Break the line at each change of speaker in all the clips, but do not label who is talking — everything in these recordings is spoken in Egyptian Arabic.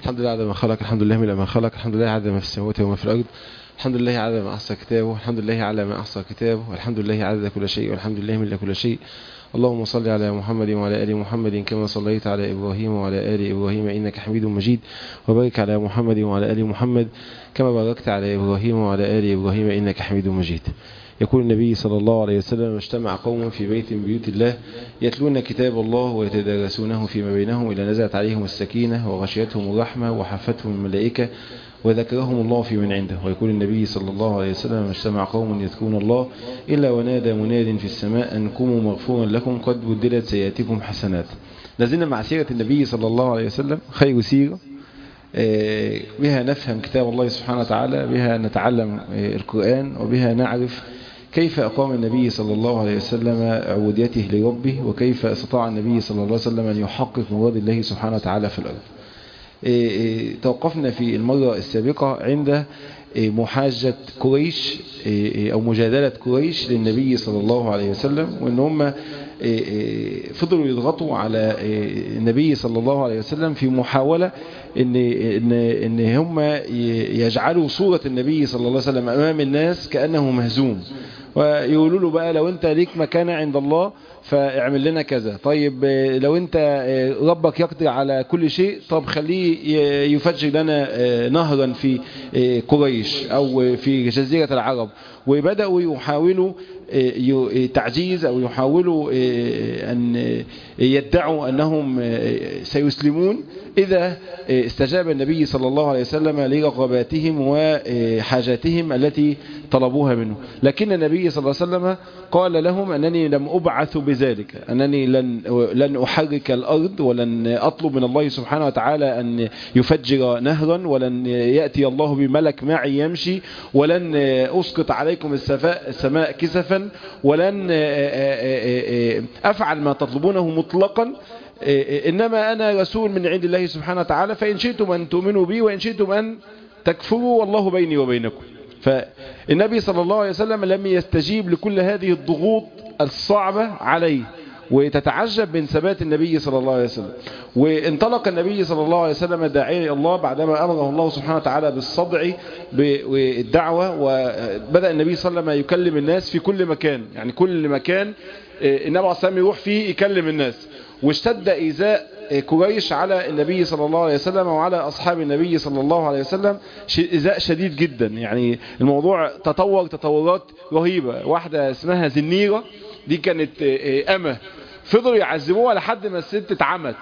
الحمد لله عدد ما خلق الحمد لله من ما خلق الحمد لله عدد ما في السماوات وما في الأرض الحمد لله عدد ما أحصى كتابه الحمد لله على ما أحصى كتابه والحمد لله عدد كل شيء والحمد لله من كل شيء اللهم صل على محمد وعلى آل محمد كما صليت على إبراهيم وعلى آل إبراهيم إنك حميد مجيد وبارك على محمد وعلى آل محمد كما باركت على إبراهيم وعلى آل إبراهيم إنك حميد مجيد يقول النبي صلى الله عليه وسلم اجتمع قوم في بيت من بيوت الله يتلون كتاب الله ويتدارسونه فيما بينهم إلى نزلت عليهم السكينة وغشيتهم الرحمة وحفتهم الملائكة وذكرهم الله في من عنده ويقول النبي صلى الله عليه وسلم اجتمع قوم يذكرون الله إلا ونادى مناد في السماء أن قوموا مغفورا لكم قد بدلت سيئاتكم حسنات لازلنا مع سيرة النبي صلى الله عليه وسلم خير سيرة بها نفهم كتاب الله سبحانه وتعالى بها نتعلم القرآن وبها نعرف كيف أقام النبي صلى الله عليه وسلم عبوديته لربه وكيف استطاع النبي صلى الله عليه وسلم أن يحقق مراد الله سبحانه وتعالى في الأرض توقفنا في المرة السابقة عند محاجة قريش أو مجادلة قريش للنبي صلى الله عليه وسلم وأن هم فضلوا يضغطوا على النبي صلى الله عليه وسلم في محاولة ان ان ان هم يجعلوا صورة النبي صلى الله عليه وسلم امام الناس كانه مهزوم ويقولوا له بقى لو انت ليك مكانة عند الله فاعمل لنا كذا طيب لو انت ربك يقدر على كل شيء طب خليه يفجر لنا نهرا في قريش او في جزيرة العرب وبدأوا يحاولوا تعجيز او يحاولوا ان يدعوا انهم سيسلمون اذا استجاب النبي صلى الله عليه وسلم لرغباتهم وحاجاتهم التي طلبوها منه لكن النبي صلى الله عليه وسلم قال لهم انني لم ابعث بذلك انني لن لن احرك الارض ولن اطلب من الله سبحانه وتعالى ان يفجر نهرا ولن ياتي الله بملك معي يمشي ولن اسقط عليكم السماء كسفا ولن افعل ما تطلبونه مطلقا انما انا رسول من عند الله سبحانه وتعالى فان شئتم ان تؤمنوا بي وان شئتم ان تكفروا والله بيني وبينكم فالنبي صلى الله عليه وسلم لم يستجيب لكل هذه الضغوط الصعبة عليه وتتعجب من ثبات النبي صلى الله عليه وسلم وانطلق النبي صلى الله عليه وسلم داعيا الى الله بعدما امره الله سبحانه وتعالى بالصدع والدعوة وبدأ النبي صلى الله عليه وسلم يكلم الناس في كل مكان يعني كل مكان النبي عليه الصلاة والسلام يروح فيه يكلم الناس واشتد إيذاء قريش على النبي صلى الله عليه وسلم وعلى أصحاب النبي صلى الله عليه وسلم إيذاء شديد جدا يعني الموضوع تطور تطورات رهيبة واحدة اسمها زنيرة دي كانت أمة فضلوا يعذبوها لحد ما الست اتعمت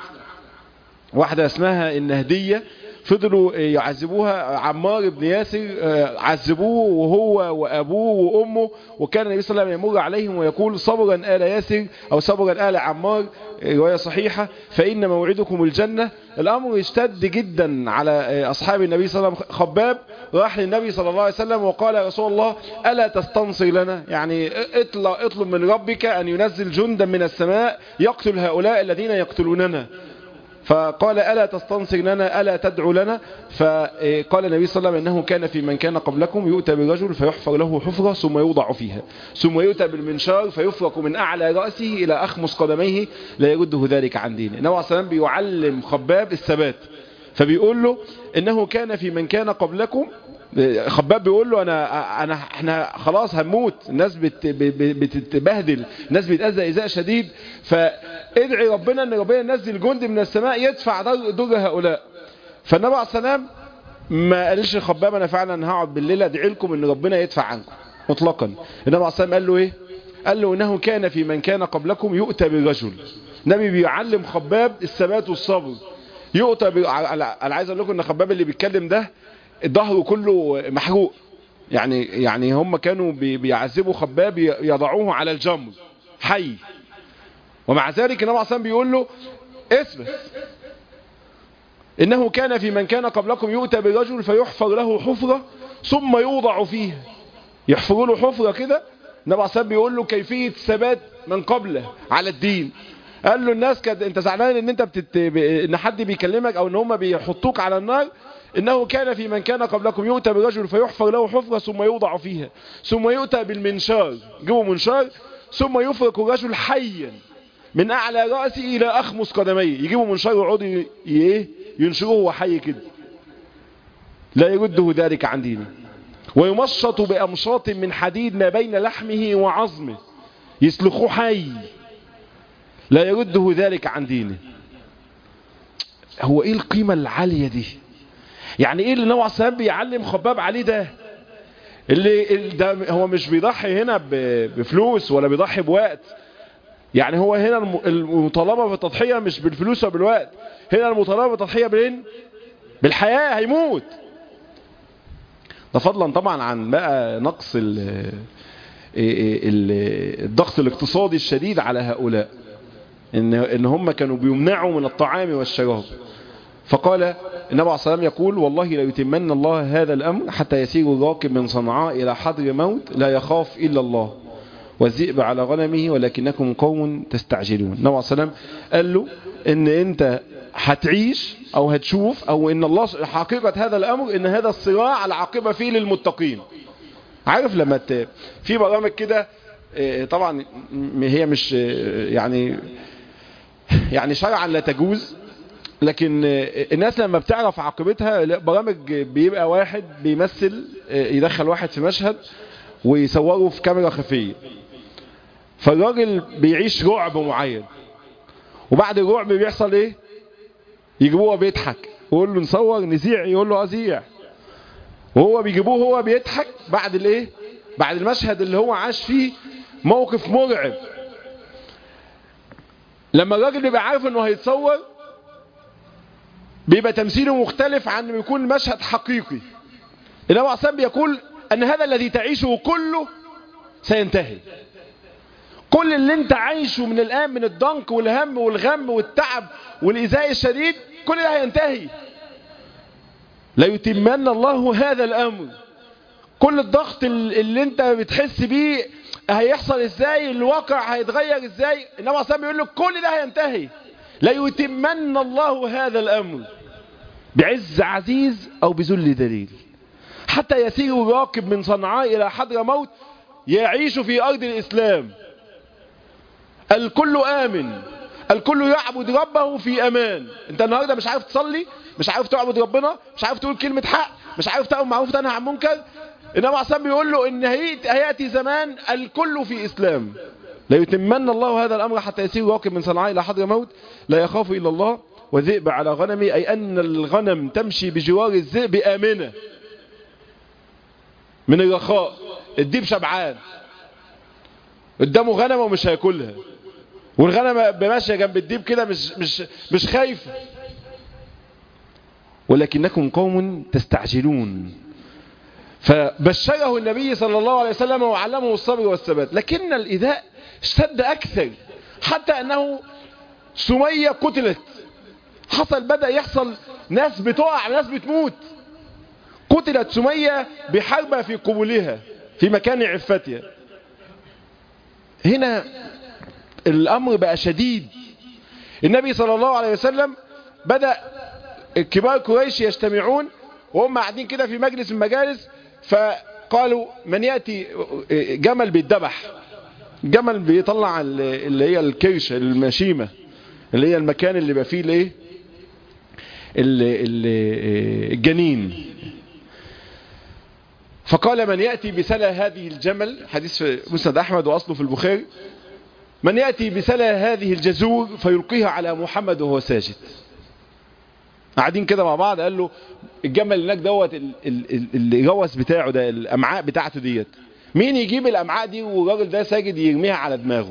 واحدة اسمها النهدية فضلوا يعذبوها عمار بن ياسر عذبوه وهو وأبوه وأمه وكان النبي صلى الله عليه وسلم يمر عليهم ويقول صبرا آل ياسر أو صبرا آل عمار رواية صحيحة فإن موعدكم الجنة الأمر اشتد جدا على أصحاب النبي صلى الله عليه وسلم خباب راح للنبي صلى الله عليه وسلم وقال يا رسول الله ألا تستنصر لنا يعني اطلب من ربك أن ينزل جندا من السماء يقتل هؤلاء الذين يقتلوننا فقال ألا تستنصر لنا ألا تدعو لنا فقال النبي صلى الله عليه وسلم إنه كان في من كان قبلكم يؤتى برجل فيحفر له حفرة ثم يوضع فيها ثم يؤتى بالمنشار فيفرق من أعلى رأسه إلى أخمص قدميه لا يرده ذلك عن دينه النبي عليه الصلاة بيعلم خباب الثبات فبيقول له إنه كان في من كان قبلكم خباب بيقول له انا انا احنا خلاص هنموت الناس بت بتتبهدل الناس بتتاذى ايذاء شديد فادعي ربنا ان ربنا ينزل جند من السماء يدفع ضر هؤلاء فالنبي عليه السلام ما قالش لخباب انا فعلا هقعد بالليل ادعي لكم ان ربنا يدفع عنكم مطلقا النبي عليه السلام قال له ايه قال له انه كان في من كان قبلكم يؤتى بالرجل النبي بيعلم خباب الثبات والصبر يؤتى ب... انا عايز اقول لكم ان خباب اللي بيتكلم ده ظهره كله محروق يعني يعني هم كانوا بيعذبوا خباب يضعوه على الجمر حي ومع ذلك النبي عليه بيقول له اثبت انه كان في من كان قبلكم يؤتى برجل فيحفر له حفرة ثم يوضع فيها يحفروا له حفرة كده النبي عليه بيقول له كيفية ثبات من قبله على الدين قال له الناس كد... انت زعلان ان انت بتت... ان حد بيكلمك او ان هم بيحطوك على النار إنه كان في من كان قبلكم يؤتى برجل فيحفر له حفرة ثم يوضع فيها ثم يؤتى بالمنشار جيبوا منشار ثم يفرق الرجل حيا من أعلى رأسه إلى أخمص قدميه يجيبوا منشار ويقعدوا ايه ينشروه وهو حي كده لا يرده ذلك عن دينه ويمشط بأمشاط من حديد ما بين لحمه وعظمه يسلخوه حي لا يرده ذلك عن دينه هو ايه القيمة العالية دي يعني ايه اللي نوع السلام بيعلم خباب عليه ده اللي ده هو مش بيضحي هنا بفلوس ولا بيضحي بوقت يعني هو هنا المطالبة بالتضحية مش بالفلوس وبالوقت هنا المطالبة بالتضحية بالين بالحياة هيموت ده فضلا طبعا عن بقى نقص ال الضغط الاقتصادي الشديد على هؤلاء ان ان هم كانوا بيمنعوا من الطعام والشراب فقال النبي عليه الصلاه والسلام يقول والله لا يتمن الله هذا الامر حتى يسير الراكب من صنعاء الى حضر موت لا يخاف الا الله والذئب على غنمه ولكنكم قوم تستعجلون النبي عليه الصلاه والسلام قال له ان انت هتعيش او هتشوف او ان الله حقيقة هذا الامر ان هذا الصراع العاقبة فيه للمتقين عارف لما ت... في برامج كده طبعا هي مش يعني يعني شرعا لا تجوز لكن الناس لما بتعرف عاقبتها برامج بيبقى واحد بيمثل يدخل واحد في مشهد ويصوره في كاميرا خفية فالراجل بيعيش رعب معين وبعد الرعب بيحصل ايه يجيبوه بيضحك ويقول له نصور نذيع يقول له ازيع وهو بيجيبوه هو بيضحك بعد الايه بعد المشهد اللي هو عاش فيه موقف مرعب لما الراجل بيبقى عارف انه هيتصور بيبقى تمثيله مختلف عن ما يكون المشهد حقيقي النبي عليه الصلاه بيقول ان هذا الذي تعيشه كله سينتهي كل اللي انت عايشه من الان من الضنك والهم والغم والتعب والايذاء الشديد كل ده هينتهي لا يتمن الله هذا الامر كل الضغط اللي انت بتحس بيه هيحصل ازاي الواقع هيتغير ازاي النبي عليه الصلاه بيقول لك كل ده هينتهي لا يتمن الله هذا الامر بعز عزيز او بذل دليل حتى يسير راكب من صنعاء الى حضر موت يعيش في ارض الاسلام الكل آمن الكل يعبد ربه في أمان انت النهاردة مش عارف تصلي مش عارف تعبد ربنا مش عارف تقول كلمة حق مش عارف تأمر معروف تنهى عن منكر إنما عصام بيقول له إن هيأتي زمان الكل في إسلام لا يتمن الله هذا الأمر حتى يسير راكب من صنعاء إلى حضر موت لا يخاف إلا الله وذئب على غنمه أي أن الغنم تمشي بجوار الذئب آمنة من الرخاء الديب شبعان قدامه غنمه ومش هياكلها والغنمة ماشية جنب الديب كده مش مش مش خايفة ولكنكم قوم تستعجلون فبشره النبي صلى الله عليه وسلم وعلمه الصبر والثبات لكن الإيذاء اشتد أكثر حتى أنه سمية قتلت حصل بدأ يحصل ناس بتقع ناس بتموت قتلت سمية بحربة في قبولها في مكان عفتها هنا الأمر بقى شديد النبي صلى الله عليه وسلم بدأ كبار قريش يجتمعون وهم قاعدين كده في مجلس من المجالس فقالوا من يأتي جمل بيتذبح جمل بيطلع اللي هي الكرش المشيمة اللي هي المكان اللي بقى فيه الايه الجنين فقال من يأتي بسلى هذه الجمل حديث في مسند أحمد وأصله في البخاري من يأتي بسلى هذه الجزور فيلقيها على محمد وهو ساجد قاعدين كده مع بعض قال له الجمل اللي هناك دوت الجوس بتاعه ده الامعاء بتاعته ديت مين يجيب الامعاء دي والراجل ده ساجد يرميها على دماغه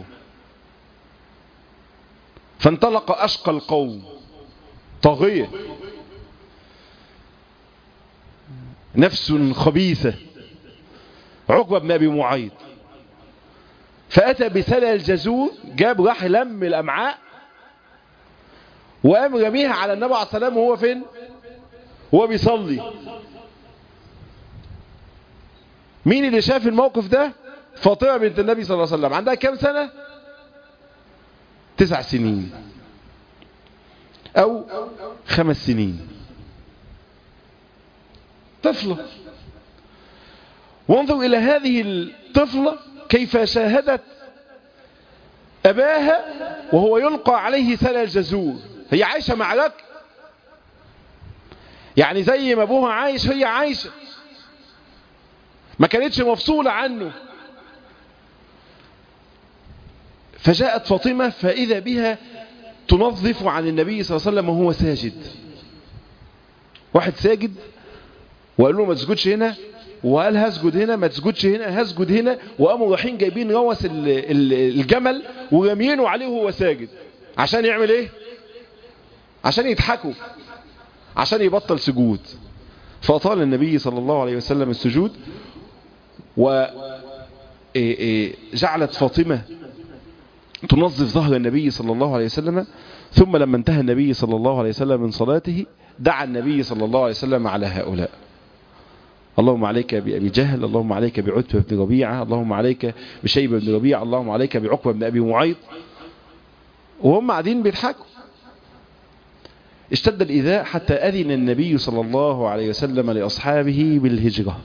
فانطلق اشقى القوم طاغيه نفس خبيثه عقبه بن ابي معيط فاتى بسلى الجزور جاب راح لم الامعاء وقام رميها على النبي عليه الصلاه والسلام وهو فين وهو بيصلي مين اللي شاف الموقف ده فاطمه بنت النبي صلى الله عليه وسلم عندها كام سنه تسع سنين او خمس سنين طفله وانظر الى هذه الطفله كيف شاهدت اباها وهو يلقى عليه سلى الجزور هي عايشه معركه يعني زي ما ابوها عايش هي عايشة ما كانتش مفصولة عنه فجاءت فاطمة فإذا بها تنظف عن النبي صلى الله عليه وسلم وهو ساجد واحد ساجد وقال له ما تسجدش هنا وقال هسجد هنا ما تسجدش هنا هسجد هنا وقاموا رايحين جايبين روس الجمل ورميينه عليه وهو ساجد عشان يعمل ايه عشان يضحكوا عشان يبطل سجود فأطال النبي صلى الله عليه وسلم السجود وجعلت فاطمة تنظف ظهر النبي صلى الله عليه وسلم ثم لما انتهى النبي صلى الله عليه وسلم من صلاته دعا النبي صلى الله عليه وسلم على هؤلاء اللهم عليك بأبي جهل اللهم عليك بعتبة بن ربيعة اللهم عليك بشيبة بن ربيعة اللهم عليك بعقبة بن أبي معيط وهم قاعدين بيضحكوا اشتد الإيذاء حتى أذن النبي صلى الله عليه وسلم لأصحابه بالهجرة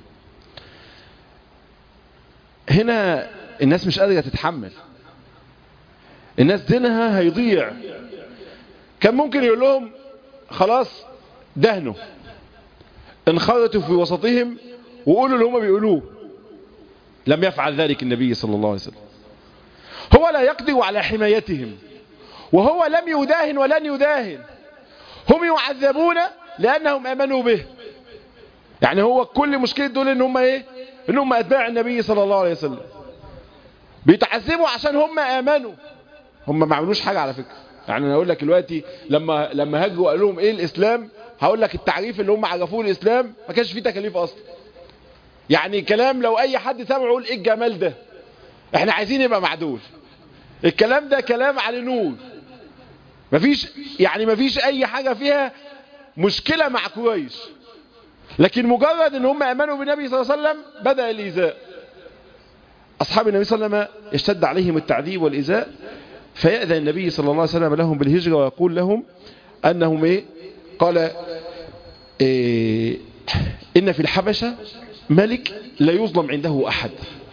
هنا الناس مش قادرة تتحمل الناس دينها هيضيع كان ممكن يقول لهم خلاص دهنوا انخرطوا في وسطهم وقولوا اللي هم بيقولوه لم يفعل ذلك النبي صلى الله عليه وسلم هو لا يقدر على حمايتهم وهو لم يداهن ولن يداهن هم يعذبون لأنهم أمنوا به يعني هو كل مشكلة دول ان هم ايه ان هم اتباع النبي صلى الله عليه وسلم بيتعذبوا عشان هم امنوا هم ما عملوش حاجة على فكرة يعني انا اقول لك دلوقتي لما لما هاجوا قالوا لهم ايه الاسلام هقول لك التعريف اللي هم عرفوه الاسلام ما كانش فيه تكاليف اصلا يعني كلام لو اي حد سمعه يقول ايه الجمال ده احنا عايزين يبقى معدول الكلام ده كلام على نور مفيش يعني مفيش اي حاجة فيها مشكلة مع قريش لكن مجرد ان هم امنوا بالنبي صلى الله عليه وسلم بدأ الايذاء اصحاب النبي صلى الله عليه وسلم اشتد عليهم التعذيب والايذاء فيأذن النبي صلى الله عليه وسلم لهم بالهجرة ويقول لهم انهم ايه قال إيه ان في الحبشة ملك لا يظلم عنده احد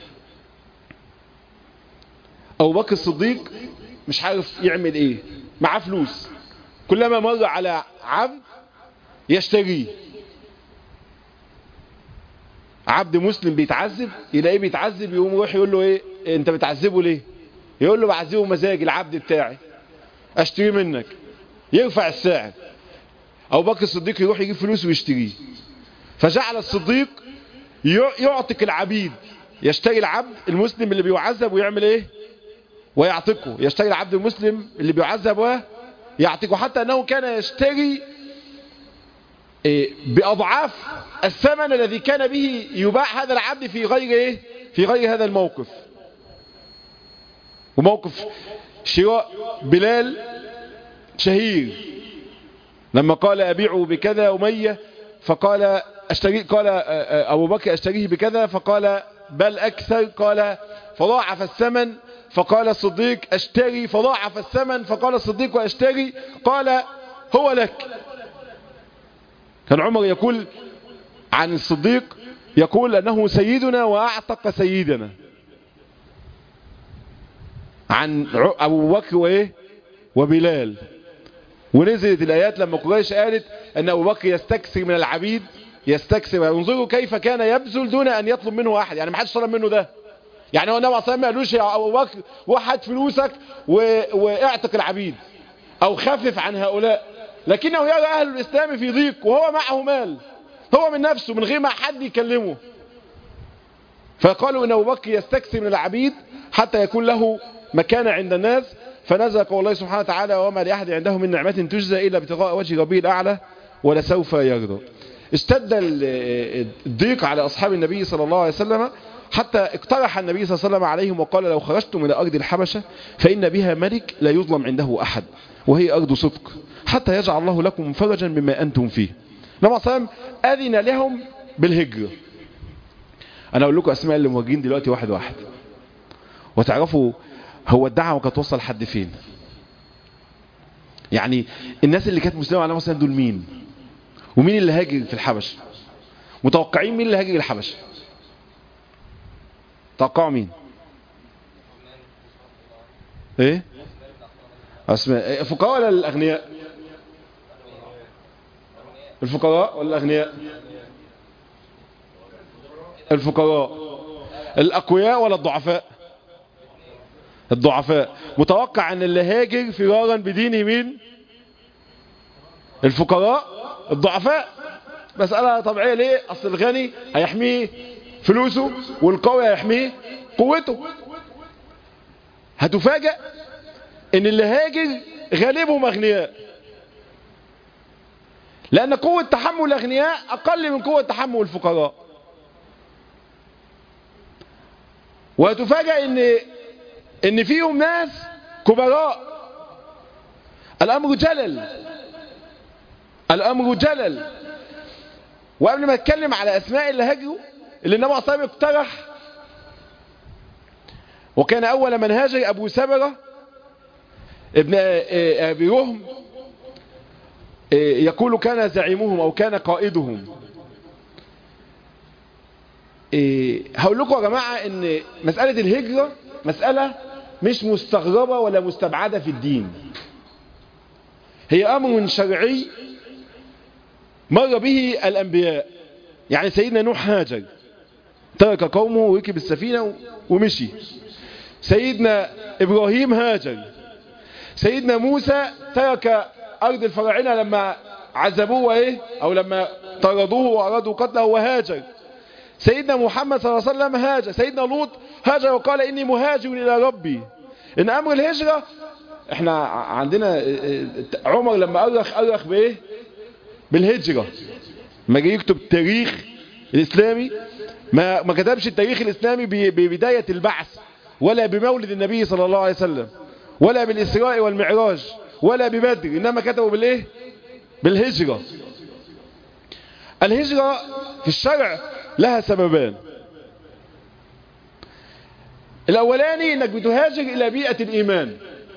ابو بكر الصديق مش عارف يعمل ايه معاه فلوس كلما مر على عبد يشتريه عبد مسلم بيتعذب يلاقيه بيتعذب يقوم يروح يقول له ايه انت بتعذبه ليه يقول له بعذبه مزاج العبد بتاعي اشتريه منك يرفع السعر ابو بكر الصديق يروح يجيب فلوس ويشتريه فجعل الصديق يعتق العبيد يشتري العبد المسلم اللي بيعذب ويعمل ايه ويعتقه يشتري العبد المسلم اللي بيعذب ويعتقه حتى انه كان يشتري بأضعاف الثمن الذي كان به يباع هذا العبد في غير ايه في غير هذا الموقف وموقف شراء بلال شهير لما قال أبيعه بكذا أمية فقال أشتري قال أبو بكر أشتريه بكذا فقال بل أكثر قال فضاعف الثمن فقال الصديق أشتري فضاعف الثمن فقال الصديق وأشتري قال هو لك كان عمر يقول عن الصديق يقول أنه سيدنا وأعتق سيدنا عن أبو بكر وإيه وبلال ونزلت الآيات لما قريش قالت أن أبو بكر يستكثر من العبيد يستكثر انظروا كيف كان يبذل دون أن يطلب منه أحد يعني ما حدش طلب منه ده يعني هو النبي صلى الله عليه وسلم ما قالوش يا أبو بكر وحد فلوسك و... واعتق العبيد أو خفف عن هؤلاء لكنه يرى أهل الإسلام في ضيق وهو معه مال هو من نفسه من غير ما حد يكلمه فقالوا ان ابو بكر يستكثر من العبيد حتى يكون له مكانة عند الناس فنزل قول الله سبحانه وتعالى وما لأحد عنده من نعمة تجزى إلا ابتغاء وجه ربه الأعلى ولسوف يرضى اشتد الضيق على أصحاب النبي صلى الله عليه وسلم حتى اقترح النبي صلى الله عليه وسلم عليهم وقال لو خرجتم إلى أرض الحبشة فإن بها ملك لا يظلم عنده أحد وهي أرض صدق حتى يجعل الله لكم فرجا مما أنتم فيه نبي صلى الله عليه وسلم أذن لهم بالهجرة أنا أقول لكم أسماء اللي موجودين دلوقتي واحد واحد وتعرفوا هو الدعوة كانت توصل لحد فين يعني الناس اللي كانت مسلمة على مثلا دول مين ومين اللي هاجر في الحبش متوقعين مين اللي هاجر الحبش توقعوا مين ايه اسماء فقهاء ولا الاغنياء الفقراء ولا الأغنياء الفقراء الأقوياء ولا الضعفاء الضعفاء متوقع أن اللي هاجر فرارا بدينه مين الفقراء الضعفاء مسألة طبيعية ليه أصل الغني هيحميه فلوسه والقوي هيحميه قوته هتفاجأ ان اللي هاجر غالبهم اغنياء لان قوة تحمل الاغنياء اقل من قوة تحمل الفقراء وهتفاجأ ان ان فيهم ناس كبراء الامر جلل الامر جلل وقبل ما اتكلم على اسماء اللي هاجروا اللي النبي صلى الله عليه وسلم اقترح وكان اول من هاجر ابو سبره ابن ابي رهم يقول كان زعيمهم او كان قائدهم هقول لكم يا جماعه ان مساله الهجره مساله مش مستغربه ولا مستبعده في الدين هي امر شرعي مر به الانبياء يعني سيدنا نوح هاجر ترك قومه وركب السفينه ومشي سيدنا ابراهيم هاجر سيدنا موسى ترك ارض الفراعنه لما عذبوه وايه او لما طردوه وارادوا قتله وهاجر سيدنا محمد صلى الله عليه وسلم هاجر سيدنا لوط هاجر وقال اني مهاجر الى ربي ان امر الهجره احنا عندنا عمر لما ارخ ارخ بايه بالهجره ما جه يكتب التاريخ الاسلامي ما ما كتبش التاريخ الاسلامي ببدايه البعث ولا بمولد النبي صلى الله عليه وسلم ولا بالإسراء والمعراج ولا ببدر إنما كتبوا بالإيه بالهجرة الهجرة في الشرع لها سببان الأولاني إنك بتهاجر إلى بيئة الإيمان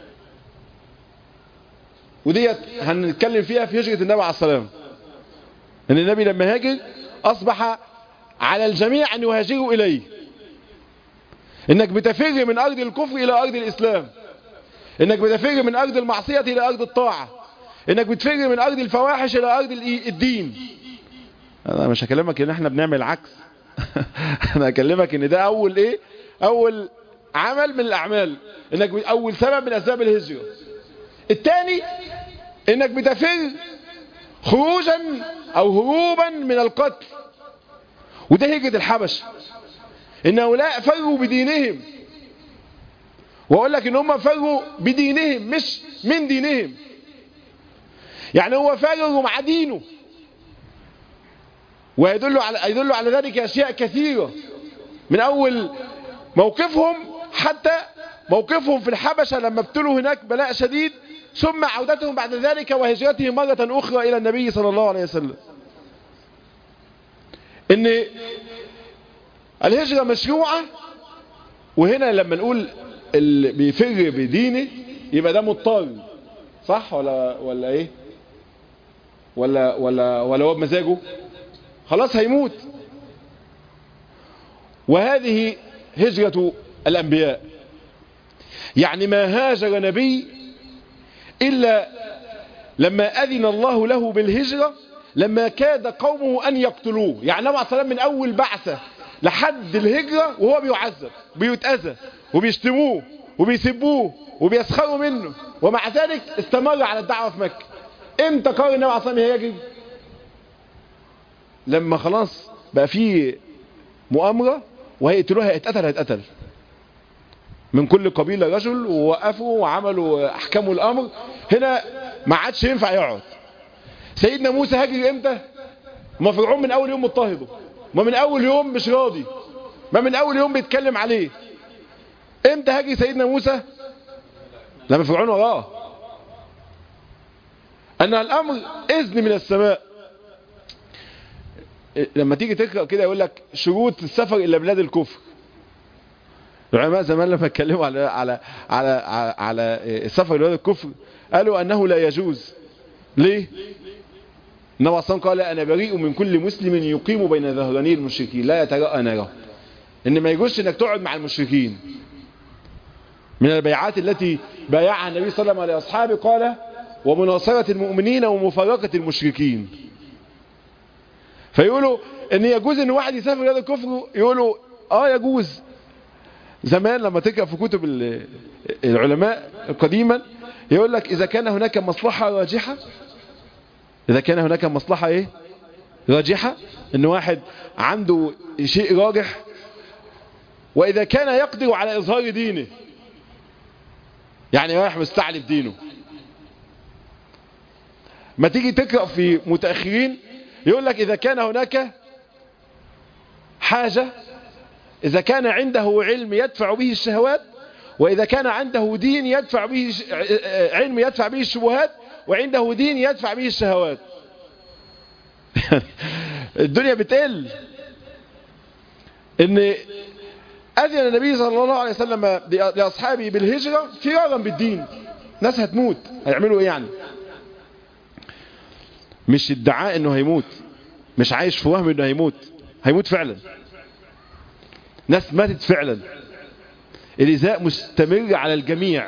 وديت هنتكلم فيها في هجرة النبي عليه السلام إن النبي لما هاجر أصبح على الجميع أن يهاجروا إليه إنك بتفر من أرض الكفر إلى أرض الإسلام انك بتفر من ارض المعصية الى ارض الطاعة انك بتفر من ارض الفواحش الى ارض الدين انا مش هكلمك ان احنا بنعمل عكس انا هكلمك ان ده اول ايه اول عمل من الاعمال انك اول سبب من اسباب الهجرة الثاني انك بتفر خروجا او هروبا من القتل وده هجرة الحبش ان هؤلاء فروا بدينهم واقول لك ان هم فروا بدينهم مش من دينهم يعني هو فاروا مع دينه ويدل على يدل على ذلك اشياء كثيره من اول موقفهم حتى موقفهم في الحبشه لما ابتلوا هناك بلاء شديد ثم عودتهم بعد ذلك وهجرتهم مره اخرى الى النبي صلى الله عليه وسلم ان الهجره مشروعه وهنا لما نقول اللي بيفر بدينه يبقى ده مضطر صح ولا ولا ايه ولا ولا ولا هو بمزاجه خلاص هيموت وهذه هجرة الأنبياء يعني ما هاجر نبي إلا لما أذن الله له بالهجرة لما كاد قومه أن يقتلوه يعني النبي عليه الصلاة من أول بعثة لحد الهجرة وهو بيعذب بيتأذى وبيشتموه وبيسبوه وبيسخروا منه ومع ذلك استمر على الدعوة في مكة امتى قرر النبي عليه الصلاة هيجي لما خلاص بقى فيه مؤامرة وهيقتلوه هيتقتل هيتقتل من كل قبيلة رجل ووقفوا وعملوا احكموا الامر هنا ما عادش ينفع يقعد سيدنا موسى هاجر امتى ما فرعون من اول يوم مضطهده ما من اول يوم مش راضي ما من اول يوم بيتكلم عليه امتى هاجي سيدنا موسى لما فرعون وراه ان الامر اذن من السماء لما تيجي تقرا كده يقول لك شروط السفر الى بلاد الكفر العلماء زمان لما اتكلموا على على على على السفر الى بلاد الكفر قالوا انه لا يجوز ليه النبي صلى قال انا بريء من كل مسلم يقيم بين ظهراني المشركين لا يتراءى ناره ان ما يجوزش انك تقعد مع المشركين من البيعات التي بايعها النبي صلى الله عليه وسلم لاصحابه قال ومناصرة المؤمنين ومفارقة المشركين فيقولوا ان يجوز ان واحد يسافر بلاد الكفر يقولوا اه يجوز زمان لما تقرا في كتب العلماء قديما يقول لك اذا كان هناك مصلحة راجحة اذا كان هناك مصلحة ايه راجحة ان واحد عنده شيء راجح واذا كان يقدر على اظهار دينه يعني رايح مستعلف دينه ما تيجي تقرأ في متأخرين يقول لك إذا كان هناك حاجة إذا كان عنده علم يدفع به الشهوات وإذا كان عنده دين يدفع به علم يدفع به الشبهات وعنده دين يدفع به الشهوات الدنيا بتقل ان أذن النبي صلى الله عليه وسلم لأصحابه بالهجرة فرارا بالدين ناس هتموت هيعملوا ايه يعني مش ادعاء انه هيموت مش عايش في وهم انه هيموت هيموت فعلا ناس ماتت فعلا الإزاء مستمر على الجميع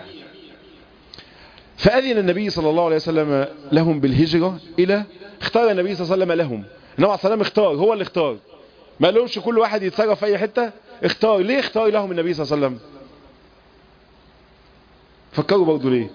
فأذن النبي صلى الله عليه وسلم لهم بالهجرة إلى اختار النبي صلى الله عليه وسلم لهم النبي عليه السلام اختار هو اللي اختار ما لهمش كل واحد يتصرف في أي حتة اختار ليه اختار لهم النبي صلى الله عليه وسلم فكروا برضو ليه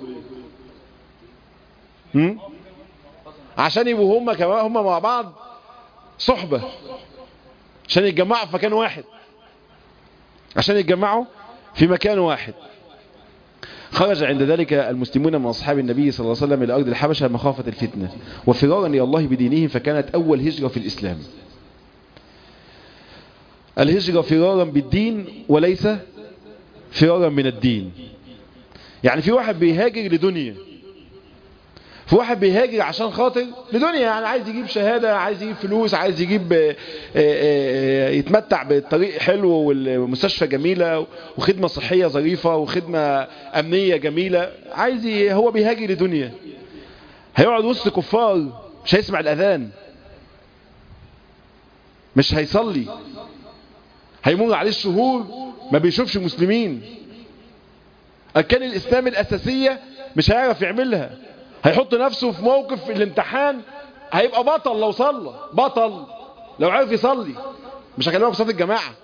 هم؟ عشان يبقوا هم كمان هم مع بعض صحبة عشان يتجمعوا في مكان واحد عشان يتجمعوا في مكان واحد خرج عند ذلك المسلمون من أصحاب النبي صلى الله عليه وسلم إلى أرض الحبشة مخافة الفتنة وفرارا إلى الله بدينهم فكانت أول هجرة في الإسلام الهجرة فرارا بالدين وليس فرارا من الدين يعني في واحد بيهاجر لدنيا في واحد بيهاجر عشان خاطر لدنيا يعني عايز يجيب شهادة عايز يجيب فلوس عايز يجيب يتمتع بالطريق حلو والمستشفى جميلة وخدمة صحية ظريفة وخدمة أمنية جميلة عايز هو بيهاجر لدنيا هيقعد وسط كفار مش هيسمع الأذان مش هيصلي هيمر عليه الشهور ما بيشوفش مسلمين أركان الإسلام الأساسية مش هيعرف يعملها هيحط نفسه في موقف في الامتحان هيبقى بطل لو صلى بطل لو عرف يصلي مش هكلمك صلاة الجماعة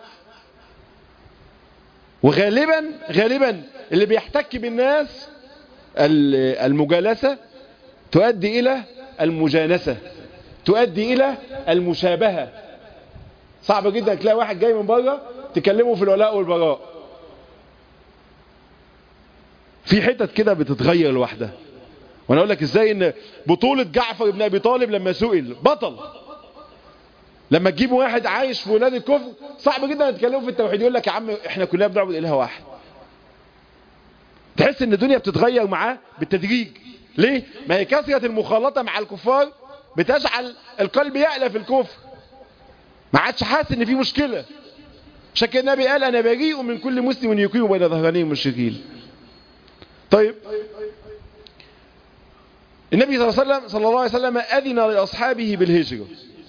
وغالبا غالبا اللي بيحتك بالناس المجالسة تؤدي إلى المجانسة تؤدي إلى المشابهة صعب جدا تلاقي واحد جاي من بره تكلمه في الولاء والبراء في حتت كده بتتغير لوحدها وانا اقول لك ازاي ان بطولة جعفر بن ابي طالب لما سئل بطل لما تجيب واحد عايش في ولاد الكفر صعب جدا تكلمه في التوحيد يقول لك يا عم احنا كلنا بنعبد اله واحد تحس ان الدنيا بتتغير معاه بالتدريج ليه ما هي كثرة المخالطة مع الكفار بتجعل القلب يألف الكفر ما عادش حاسس ان في مشكلة عشان كده النبي قال انا بريء من كل مسلم يقيم بين ظهراني المشركين طيب النبي صلى الله عليه وسلم صلى الله عليه وسلم أذن لأصحابه بالهجرة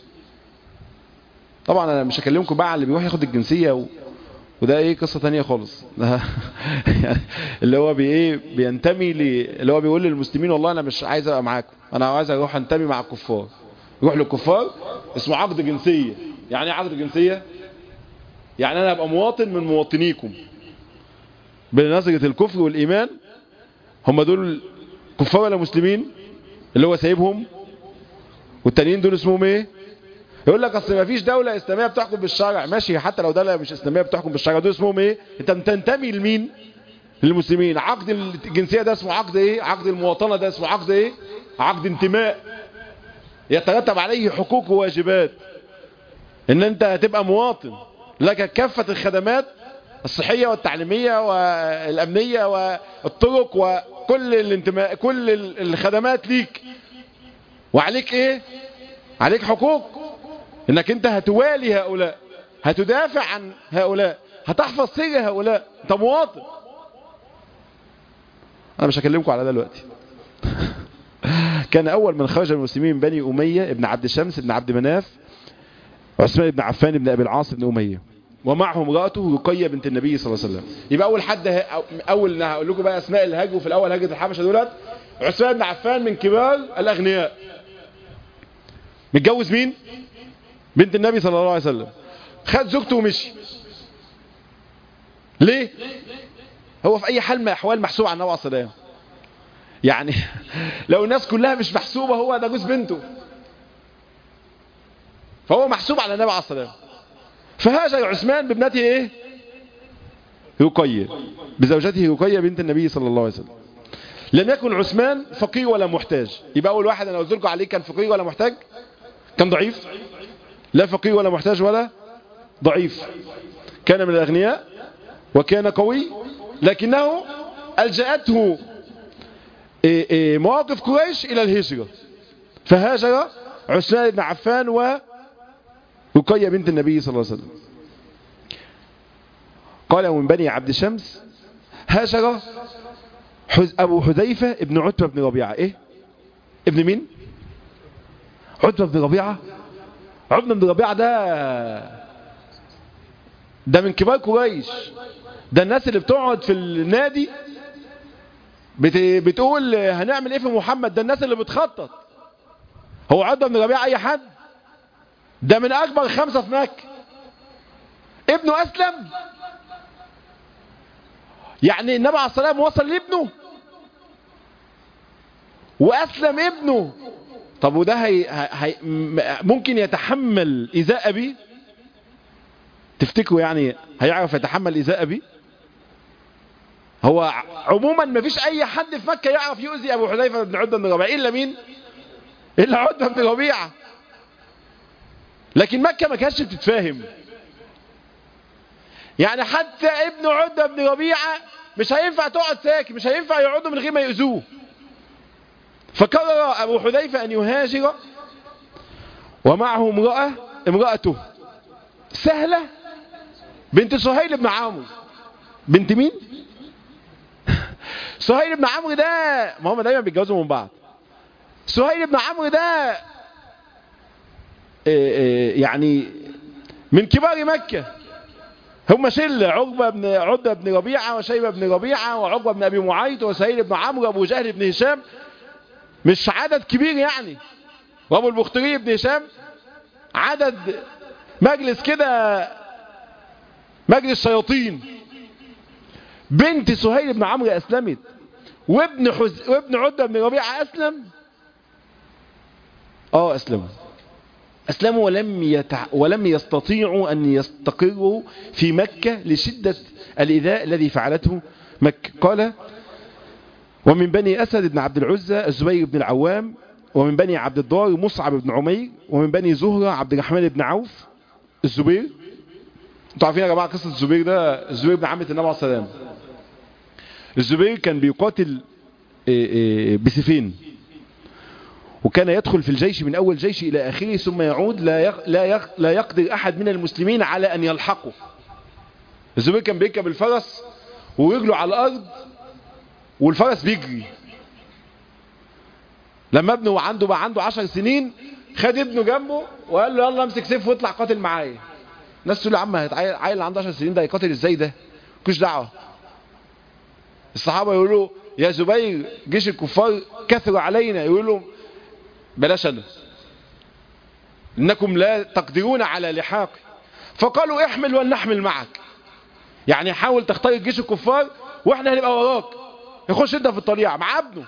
طبعا أنا مش هكلمكم بقى على اللي بيروح ياخد الجنسية و... وده ايه قصة تانية خالص اللي هو بي ايه بينتمي ل... اللي هو بيقول للمسلمين والله انا مش عايز ابقى معاكم انا عايز اروح انتمي مع الكفار يروح للكفار اسمه عقد جنسية يعني ايه عقد جنسية يعني انا ابقى مواطن من مواطنيكم بنظرة الكفر والايمان هم دول كفار ولا مسلمين اللي هو سايبهم والتانيين دول اسمهم ايه يقول لك اصل ما فيش دولة اسلامية بتحكم بالشرع ماشي حتى لو دولة مش اسلامية بتحكم بالشرع دول اسمهم ايه انت بتنتمي لمين للمسلمين عقد الجنسية ده اسمه عقد ايه عقد المواطنة ده اسمه عقد ايه عقد انتماء يترتب عليه حقوق وواجبات ان انت هتبقى مواطن لك كافة الخدمات الصحية والتعليمية والامنية والطرق وكل الانتماء كل الخدمات ليك وعليك ايه عليك حقوق انك انت هتوالي هؤلاء هتدافع عن هؤلاء هتحفظ سر هؤلاء انت مواطن انا مش هكلمكم على ده دلوقتي كان اول من خرج المسلمين بني امية ابن عبد الشمس ابن عبد مناف عثمان بن عفان ابن ابي العاص ابن امية ومعه امراته رقية بنت النبي صلى الله عليه وسلم يبقى اول حد ه... اول هقول لكم بقى اسماء الهجو في الاول هجرة الحبشة دولت عثمان بن عفان من كبار الاغنياء متجوز مين بنت النبي صلى الله عليه وسلم خد زوجته ومشي ليه هو في اي حال من الاحوال محسوب على النبي عليه السلام يعني لو الناس كلها مش محسوبه هو ده جوز بنته فهو محسوب على النبي عليه السلام فهاجر عثمان بابنته ايه رقية بزوجته رقية بنت النبي صلى الله عليه وسلم لم يكن عثمان فقير ولا محتاج يبقى اول واحد انا قلت لكم عليه كان فقير ولا محتاج كان ضعيف لا فقير ولا محتاج ولا ضعيف كان من الاغنياء وكان قوي لكنه الجأته مواقف قريش الى الهجرة فهاجر عثمان بن عفان ورقية بنت النبي صلى الله عليه وسلم قال ومن بني عبد شمس هاجر حز أبو حذيفة ابن عتبة بن ربيعة إيه ابن مين عتبة بن ربيعة عتبة بن ربيعة ده ده من كبار قريش ده الناس اللي بتقعد في النادي بت... بتقول هنعمل ايه في محمد ده الناس اللي بتخطط هو عتبة بن ربيعة اي حد ده من اكبر خمسة في مكة ابنه اسلم يعني النبي عليه الصلاة والسلام وصل لابنه وأسلم ابنه طب وده هي هي ممكن يتحمل إيذاء أبيه تفتكروا يعني هيعرف يتحمل إيذاء أبيه هو عموما ما فيش أي حد في مكة يعرف يؤذي أبو حذيفة بن عتبة بن ربيعة إلا مين إلا عتبة بن ربيعة لكن مكة ما كانتش بتتفاهم يعني حتى ابن عتبة بن ربيعة مش هينفع تقعد ساكت مش هينفع يقعدوا من غير ما يؤذوه فقرر أبو حذيفة أن يهاجر ومعه امرأة امرأته سهلة بنت سهيل بن عمرو بنت مين سهيل بن عمرو ده ما هم دايما بيتجوزوا من بعض سهيل بن عمرو ده يعني من كبار مكة هم شلة عقبة بن عقبة بن ربيعة وشيبة بن ربيعة وعقبة بن أبي معيط وسهيل بن عمرو وأبو جهل بن هشام مش عدد كبير يعني وأبو البختري بن هشام عدد مجلس كده مجلس شياطين بنت سهيل بن عمرو أسلمت وابن حز... وابن عقبة بن ربيعة أسلم اه أسلموا أسلموا ولم, يتع... ولم يستطيعوا أن يستقروا في مكة لشدة الإذاء الذي فعلته مكة قال ومن بني أسد بن عبد العزة الزبير بن العوام ومن بني عبد الدار مصعب بن عمير ومن بني زهرة عبد الرحمن بن عوف الزبير انتوا عارفين يا جماعة قصة الزبير ده الزبير بن عمة النبي عليه السلام الزبير كان بيقاتل بسيفين وكان يدخل في الجيش من أول جيش إلى آخره ثم يعود لا يق... لا, يق... لا يقدر أحد من المسلمين على أن يلحقه الزبير كان بيركب الفرس ورجله على الأرض والفرس بيجري لما ابنه عنده بقى عنده عشر سنين خد ابنه جنبه وقال له يلا امسك سيف واطلع قاتل معايا الناس تقول له يا عم عيل اللي عنده 10 سنين ده هيقاتل ازاي ده مالكوش دعوه الصحابه يقولوا يا زبير جيش الكفار كثر علينا يقول له بلاش انا انكم لا تقدرون على لحاق فقالوا احمل ولنحمل معك يعني حاول تختار جيش الكفار واحنا هنبقى وراك يخش انت في الطليعه مع ابنه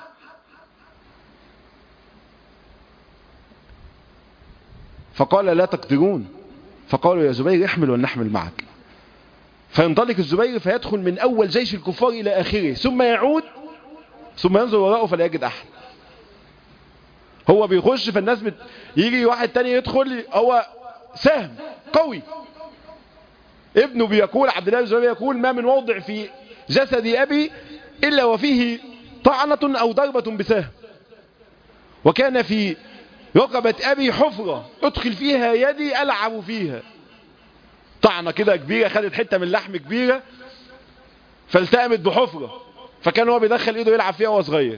فقال لا تقدرون فقالوا يا زبير احمل ولنحمل معك فينطلق الزبير فيدخل من اول جيش الكفار الى اخره ثم يعود ثم ينظر وراءه فلا يجد احد هو بيخش فالناس بت... يجي واحد تاني يدخل هو سهم قوي ابنه بيقول عبد الله الزبير يقول ما من موضع في جسد ابي الا وفيه طعنة او ضربة بسهم وكان في رقبة ابي حفرة ادخل فيها يدي العب فيها طعنة كده كبيرة خدت حتة من لحم كبيرة فالتأمت بحفرة فكان هو بيدخل ايده يلعب فيها وهو صغير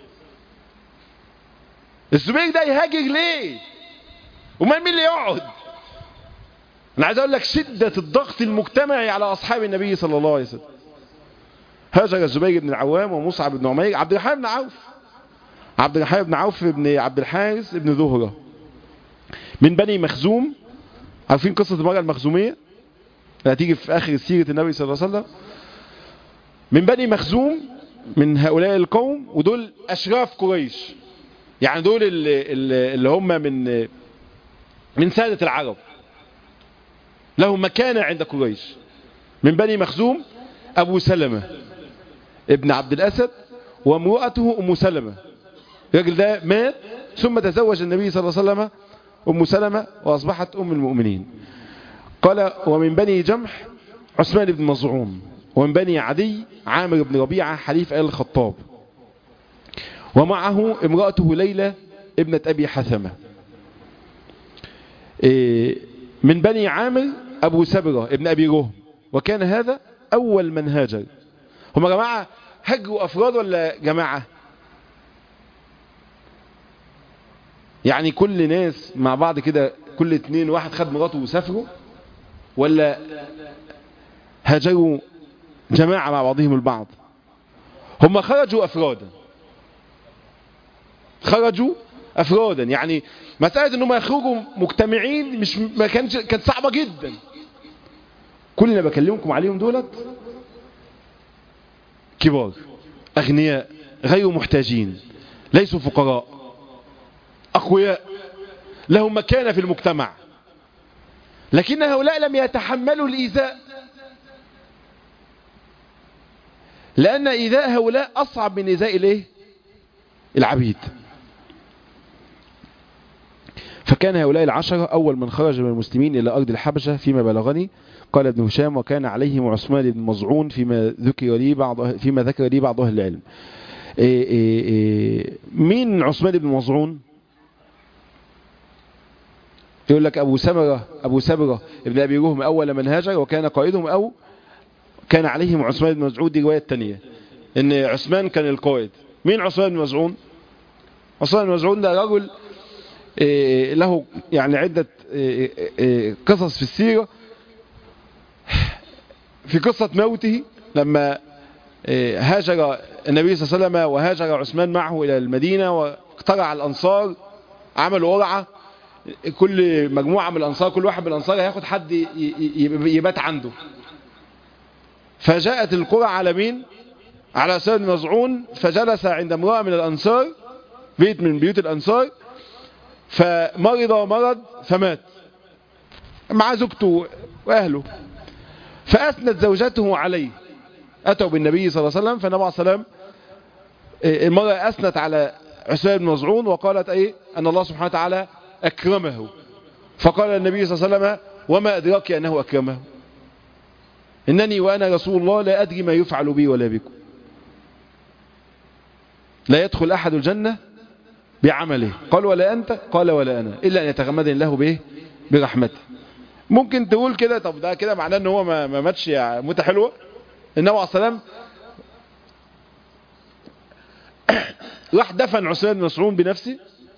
الزبير ده يهاجر ليه ومال مين اللي يقعد انا عايز اقول لك شدة الضغط المجتمعي على اصحاب النبي صلى الله عليه وسلم هاجر الزبير بن العوام ومصعب بن عمير عبد الرحمن بن عوف عبد الرحمن بن عوف بن عبد الحارث بن زهرة من بني مخزوم عارفين قصة المرأة المخزومية اللي هتيجي في آخر سيرة النبي صلى الله عليه وسلم من بني مخزوم من هؤلاء القوم ودول أشراف قريش يعني دول اللي, اللي هم من من سادة العرب لهم مكانة عند قريش من بني مخزوم أبو سلمة ابن عبد الأسد وامرأته أم سلمة الراجل ده مات ثم تزوج النبي صلى الله عليه وسلم أم سلمة وأصبحت أم المؤمنين قال ومن بني جمح عثمان بن مظعون ومن بني عدي عامر بن ربيعة حليف آل الخطاب ومعه امرأته ليلى ابنة أبي حثمة من بني عامر أبو سبرة ابن أبي رهم وكان هذا أول من هاجر هم يا جماعة هجروا أفراد ولا جماعة يعني كل ناس مع بعض كده كل اتنين واحد خد مراته وسافروا ولا هاجروا جماعة مع بعضهم البعض هم خرجوا أفرادا خرجوا أفرادا يعني مسألة أنهم يخرجوا مجتمعين مش ما كانش كانت صعبة جدا كل اللي بكلمكم عليهم دولت كبار أغنياء غير محتاجين ليسوا فقراء أقوياء لهم مكانة في المجتمع لكن هؤلاء لم يتحملوا الإيذاء لأن إيذاء هؤلاء أصعب من إيذاء الإيه؟ العبيد فكان هؤلاء العشرة أول من خرج من المسلمين إلى أرض الحبشة فيما بلغني قال ابن هشام وكان عليهم عثمان بن مظعون فيما ذكر لي بعض فيما ذكر لي بعض أهل العلم إيه إيه إيه مين عثمان بن مظعون يقول لك أبو سمرة أبو سبرة ابن أبي رهم أول من هاجر وكان قائدهم أو كان عليهم عثمان بن مزعون دي رواية تانية إن عثمان كان القائد مين عثمان بن مزعون عثمان بن مزعون ده رجل له يعني عدة قصص في السيرة في قصة موته لما هاجر النبي صلى الله عليه وسلم وهاجر عثمان معه إلى المدينة واقترع الأنصار عملوا قرعة كل مجموعة من الأنصار كل واحد من الأنصار هياخد حد يبات عنده فجاءت القرعة على مين على سيد مزعون فجلس عند امرأة من الأنصار بيت من بيوت الأنصار فمرض مرض فمات مع زوجته وأهله فأثنت زوجته عليه أتوا بالنبي صلى الله عليه وسلم فالنبي عليه السلام المرأة أثنت على عثمان بن مزعون وقالت أي أن الله سبحانه وتعالى أكرمه فقال النبي صلى الله عليه وسلم وما أدراك أنه أكرمه إنني وأنا رسول الله لا أدري ما يفعل بي ولا بكم لا يدخل أحد الجنة بعمله قال ولا أنت قال ولا أنا إلا أن يتغمدني الله به برحمته ممكن تقول كده طب ده كده معناه ان هو ما, ما ماتش يعني موته حلوه النبي عليه السلام راح دفن عثمان بن مسعود بنفسه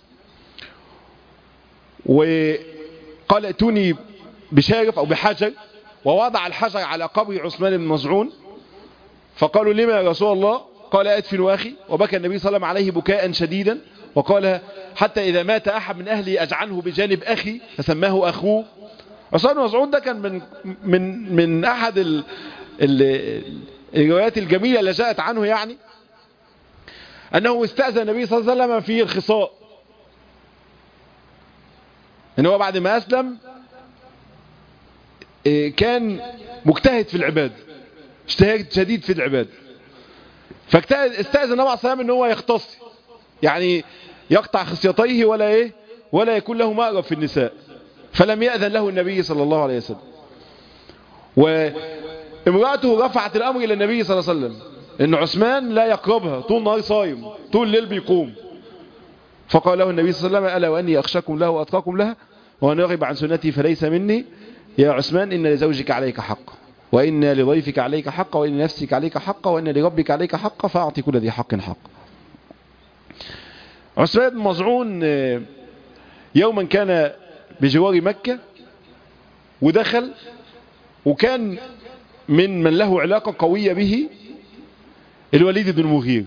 وقال ائتوني بشارف او بحجر ووضع الحجر على قبر عثمان بن مزعون فقالوا لما يا رسول الله قال ادفن اخي وبكى النبي صلى الله عليه وسلم عليه بكاء شديدا وقال حتى اذا مات احد من اهلي اجعله بجانب اخي فسماه اخوه عثمان بن مسعود ده كان من من من احد ال ال الروايات الجميله اللي جاءت عنه يعني انه استاذن النبي صلى الله عليه وسلم في الخصاء ان هو بعد ما اسلم كان مجتهد في العباد اجتهاد شديد في العباد فاستاذن النبي عليه الصلاه ان هو يختص يعني يقطع خصيتيه ولا ايه ولا يكون له مأرب في النساء فلم يأذن له النبي صلى الله عليه وسلم وامرأته رفعت الأمر إلى النبي صلى الله عليه وسلم إن عثمان لا يقربها طول نهار صايم طول الليل بيقوم فقال له النبي صلى الله عليه وسلم ألا وأني أخشاكم له وأتقاكم لها وأن يغب عن سنتي فليس مني يا عثمان إن لزوجك عليك حق وإن لضيفك عليك حق وإن لنفسك عليك حق وإن لربك عليك حق فأعطي كل ذي حق حق عثمان بن مزعون يوما كان بجوار مكة ودخل وكان من من له علاقة قوية به الوليد بن المغير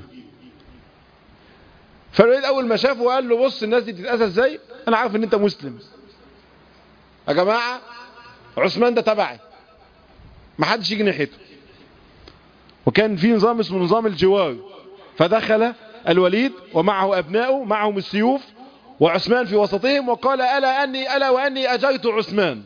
فالوليد اول ما شافه قال له بص الناس دي بتتأذى ازاي انا عارف ان انت مسلم يا جماعة عثمان ده تبعي ما حدش يجي ناحيته وكان في نظام اسمه نظام الجوار فدخل الوليد ومعه أبنائه معهم السيوف وعثمان في وسطهم وقال ألا أني ألا وأني أجرت عثمان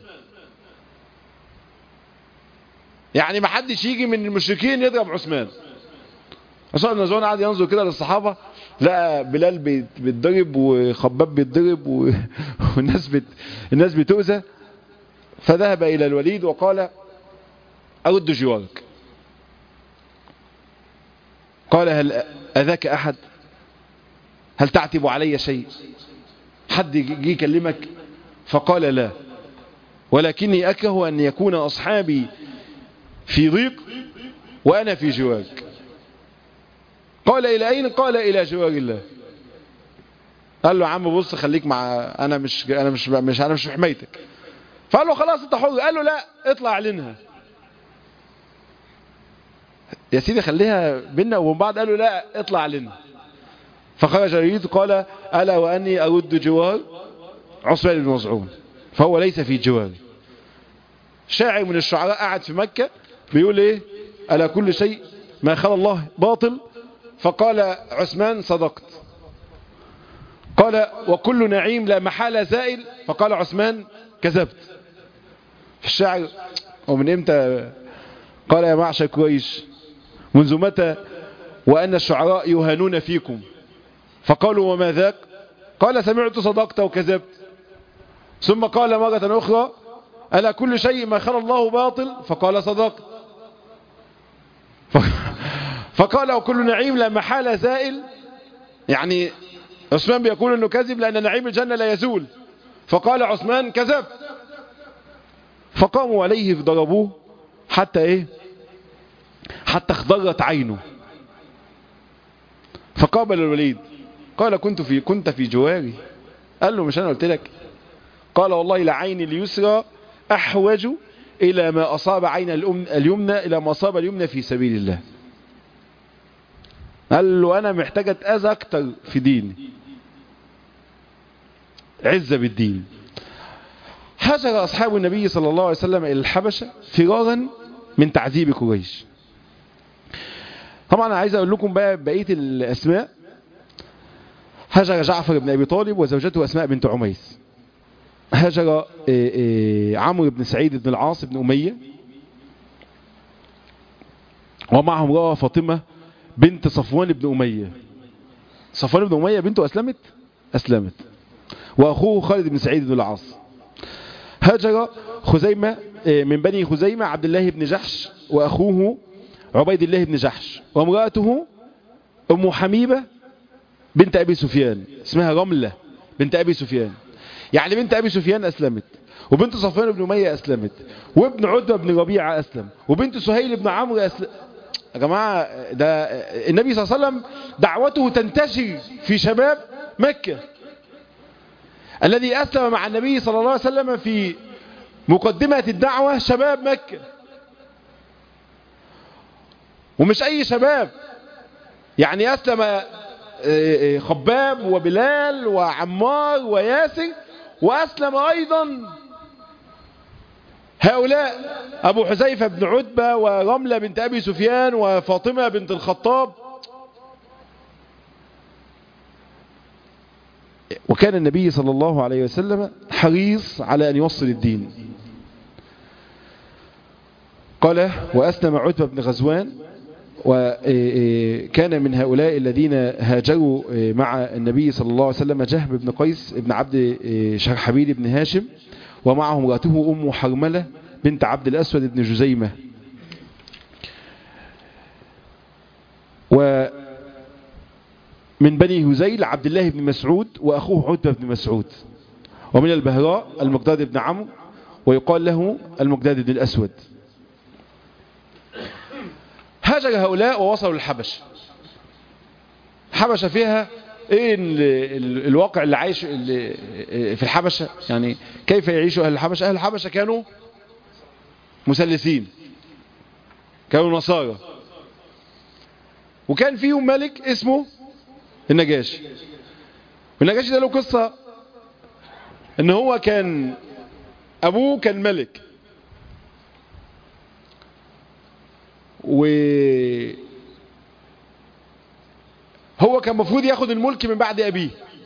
يعني ما حدش يجي من المشركين يضرب عثمان عثمان بن عفان قعد ينظر كده للصحابة لقى بلال بيت- بيتضرب وخباب بيتضرب و- والناس بت... الناس بتؤذى فذهب إلى الوليد وقال أرد جوارك قال هل أذاك أحد هل تعتب علي شيء حد يجي يكلمك فقال لا ولكني أكره أن يكون أصحابي في ضيق وأنا في جوارك قال إلى أين قال إلى جوار الله قال له يا عم بص خليك مع أنا مش أنا مش مش أنا مش في حمايتك فقال له خلاص أنت حر قال له لا اطلع اعلنها يا سيدي خليها بينا وبين بعض قال له لا اطلع اعلنها فخرج يريد قال ألا وأني أرد جوار عثمان بن مزعون فهو ليس في جواري شاعر من الشعراء قاعد في مكة بيقول ايه ألا كل شيء ما خلى الله باطل فقال عثمان صدقت قال وكل نعيم لا محالة زائل فقال عثمان كذبت الشاعر ومن امتى قال يا معشر قريش منذ متى وأن الشعراء يهانون فيكم فقالوا وما ذاك قال سمعت صدقت وكذبت ثم قال مرة أخرى ألا كل شيء ما خلى الله باطل فقال صدقت فقال وكل نعيم لا محالة زائل يعني عثمان بيقول انه كذب لان نعيم الجنة لا يزول فقال عثمان كذب فقاموا عليه فضربوه حتى ايه حتى اخضرت عينه فقابل الوليد قال كنت في كنت في جواري قال له مش انا قلت لك قال والله لعين اليسرى احوج الى ما اصاب عين اليمنى الى ما اصاب اليمنى في سبيل الله قال له انا محتاج اتاذى اكتر في ديني عزة بالدين هاجر اصحاب النبي صلى الله عليه وسلم الى الحبشة فرارا من تعذيب قريش طبعا انا عايز اقول لكم بقى بقيه الاسماء هاجر جعفر بن ابي طالب وزوجته اسماء بنت عميس هاجر عمرو بن سعيد بن العاص بن اميه ومعه امراه فاطمه بنت صفوان بن اميه صفوان بن اميه بنته اسلمت اسلمت واخوه خالد بن سعيد بن العاص هاجر خزيمه من بني خزيمه عبد الله بن جحش واخوه عبيد الله بن جحش وامرأته أم حميبة بنت أبي سفيان اسمها رملة بنت أبي سفيان يعني بنت أبي سفيان أسلمت وبنت صفوان بن أمية أسلمت وابن عتبة بن ربيعة أسلم وبنت سهيل بن عمرو أسلم يا جماعة ده النبي صلى الله عليه وسلم دعوته تنتشر في شباب مكة الذي أسلم مع النبي صلى الله عليه وسلم في مقدمة الدعوة شباب مكة ومش اي شباب يعني اسلم خباب وبلال وعمار وياسر واسلم ايضا هؤلاء ابو حذيفة بن عتبة ورملة بنت ابي سفيان وفاطمة بنت الخطاب وكان النبي صلى الله عليه وسلم حريص على ان يوصل الدين قال واسلم عتبة بن غزوان وكان من هؤلاء الذين هاجروا مع النبي صلى الله عليه وسلم جهب بن قيس بن عبد شرحبيل بن هاشم ومعه امراته أم حرملة بنت عبد الأسود بن جزيمة ومن بني هزيل عبد الله بن مسعود وأخوه عتبة بن مسعود ومن البهراء المقداد بن عمرو ويقال له المقداد بن الأسود هاجر هؤلاء ووصلوا للحبش الحبشة فيها ايه ال ال الواقع اللي عايش اللي في الحبشة يعني كيف يعيشوا اهل الحبشة اهل الحبشة كانوا مسلسين كانوا نصارى وكان فيهم ملك اسمه النجاشي والنجاشي ده له قصة ان هو كان ابوه كان ملك و هو كان المفروض ياخد الملك من بعد ابيه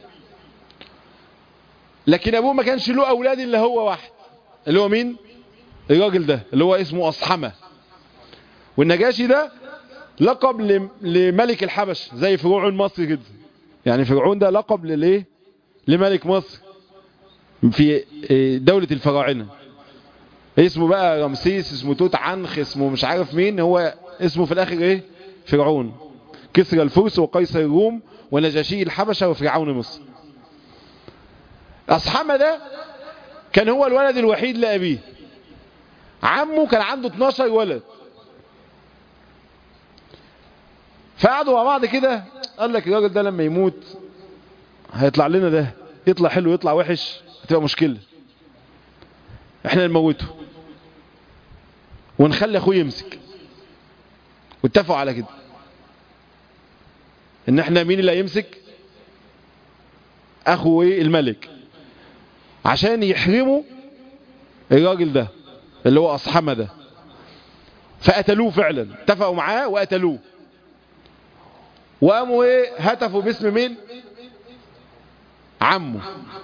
لكن ابوه ما كانش له اولاد الا هو واحد اللي هو مين الراجل ده اللي هو اسمه اصحمه والنجاشي ده لقب لملك الحبش زي فرعون مصر كده يعني فرعون ده لقب للايه لملك مصر في دولة الفراعنة اسمه بقى رمسيس اسمه توت عنخ اسمه مش عارف مين هو اسمه في الاخر ايه فرعون كسرى الفرس وقيصر الروم ونجاشي الحبشة وفرعون مصر أصحمة ده كان هو الولد الوحيد لأبيه عمه كان عنده 12 ولد فقعدوا مع بعض كده قال لك الراجل ده لما يموت هيطلع لنا ده يطلع حلو يطلع وحش هتبقى مشكلة احنا نموته ونخلي اخوه يمسك واتفقوا على كده ان احنا مين اللي هيمسك اخو ايه الملك عشان يحرموا الراجل ده اللي هو اصحمه ده فقتلوه فعلا اتفقوا معاه وقتلوه وقاموا ايه هتفوا باسم مين عمه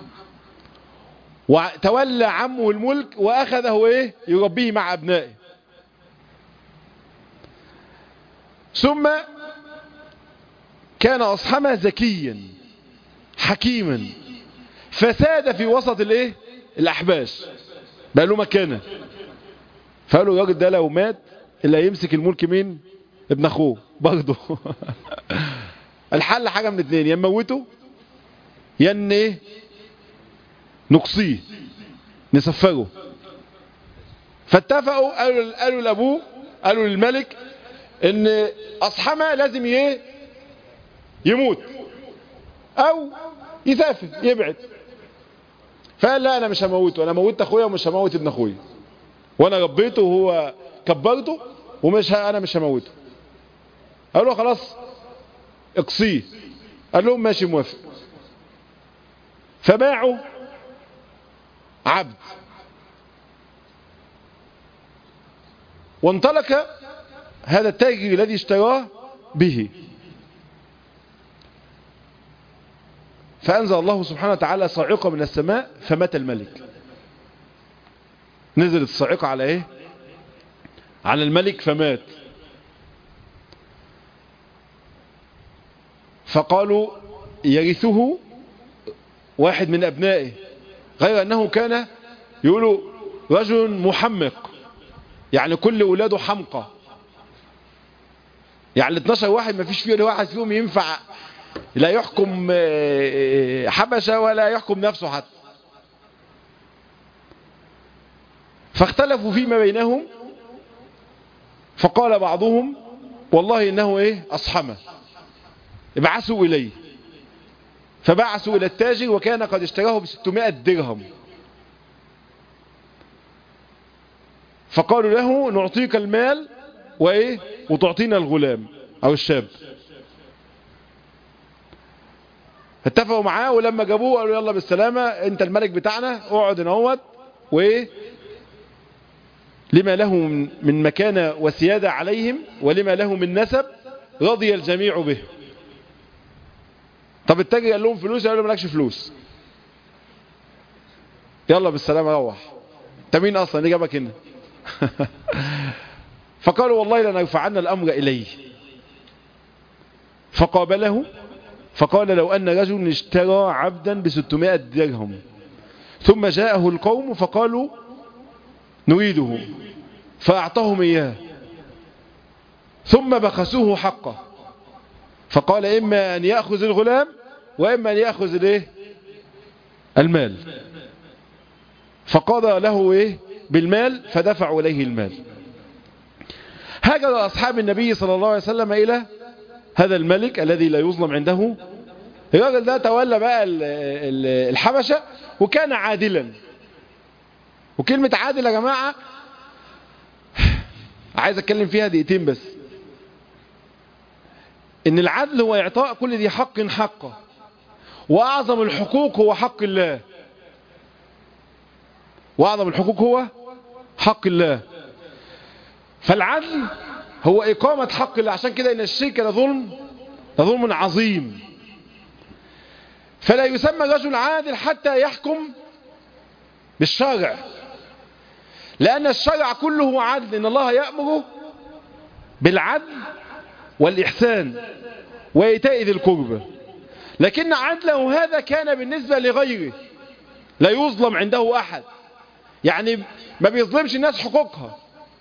وتولى عمه الملك واخذه ايه يربيه مع ابنائه ثم كان اصحمه ذكيا حكيما فساد في وسط الايه الاحباش بقى له مكانه فقالوا الراجل ده لو مات اللي هيمسك الملك مين ابن اخوه برضه الحل حاجه من اتنين يا نموته يا ان ايه نقصيه نسفره فاتفقوا قالوا قالوا لابوه قالوا للملك ان اصحمه لازم ايه يموت او يسافر يبعد فقال لا انا مش هموته انا موتت اخويا ومش هموت ابن اخويا وانا ربيته وهو كبرته ومش ه... انا مش هموته قالوا له خلاص اقصيه قال لهم ماشي موافق فباعوا عبد وانطلق هذا التاجر الذي اشتراه به فأنزل الله سبحانه وتعالى صاعقة من السماء فمات الملك نزلت الصاعقة على ايه على الملك فمات فقالوا يرثه واحد من أبنائه غير أنه كان يقولوا رجل محمق يعني كل أولاده حمقى يعني ال 12 واحد ما فيش فيه واحد فيهم ينفع لا يحكم حبشة ولا يحكم نفسه حتى فاختلفوا فيما بينهم فقال بعضهم والله انه ايه اصحمه ابعثوا اليه فبعثوا الى التاجر وكان قد اشتراه ب 600 درهم فقالوا له نعطيك المال وايه وتعطينا الغلام او الشاب اتفقوا معاه ولما جابوه قالوا يلا بالسلامة انت الملك بتاعنا اقعد اهوت وايه لما له من مكانة وسيادة عليهم ولما له من نسب رضي الجميع به طب التاجر قال لهم فلوس قالوا مالكش فلوس يلا بالسلامة روح انت مين اصلا اللي جابك هنا فقالوا والله لنرفعن الامر اليه فقابله فقال لو أن رجل اشترى عبدا ب 600 درهم ثم جاءه القوم فقالوا نريده فأعطاهم إياه ثم بخسوه حقه فقال إما أن يأخذ الغلام وإما أن يأخذ الايه المال فقضى له إيه بالمال فدفعوا إليه المال هاجر أصحاب النبي صلى الله عليه وسلم إلى هذا الملك الذي لا يظلم عنده الراجل ده تولى بقى الحبشة وكان عادلا وكلمة عادل يا جماعة عايز اتكلم فيها دقيقتين بس ان العدل هو اعطاء كل ذي حق حقه واعظم الحقوق هو حق الله واعظم الحقوق هو حق الله فالعدل هو إقامة حق الله عشان كده إن الشرك لظلم لظلم عظيم فلا يسمى رجل عادل حتى يحكم بالشرع لأن الشرع كله عدل إن الله يأمر بالعدل والإحسان وإيتاء ذي القربى لكن عدله هذا كان بالنسبة لغيره لا يظلم عنده أحد يعني ما بيظلمش الناس حقوقها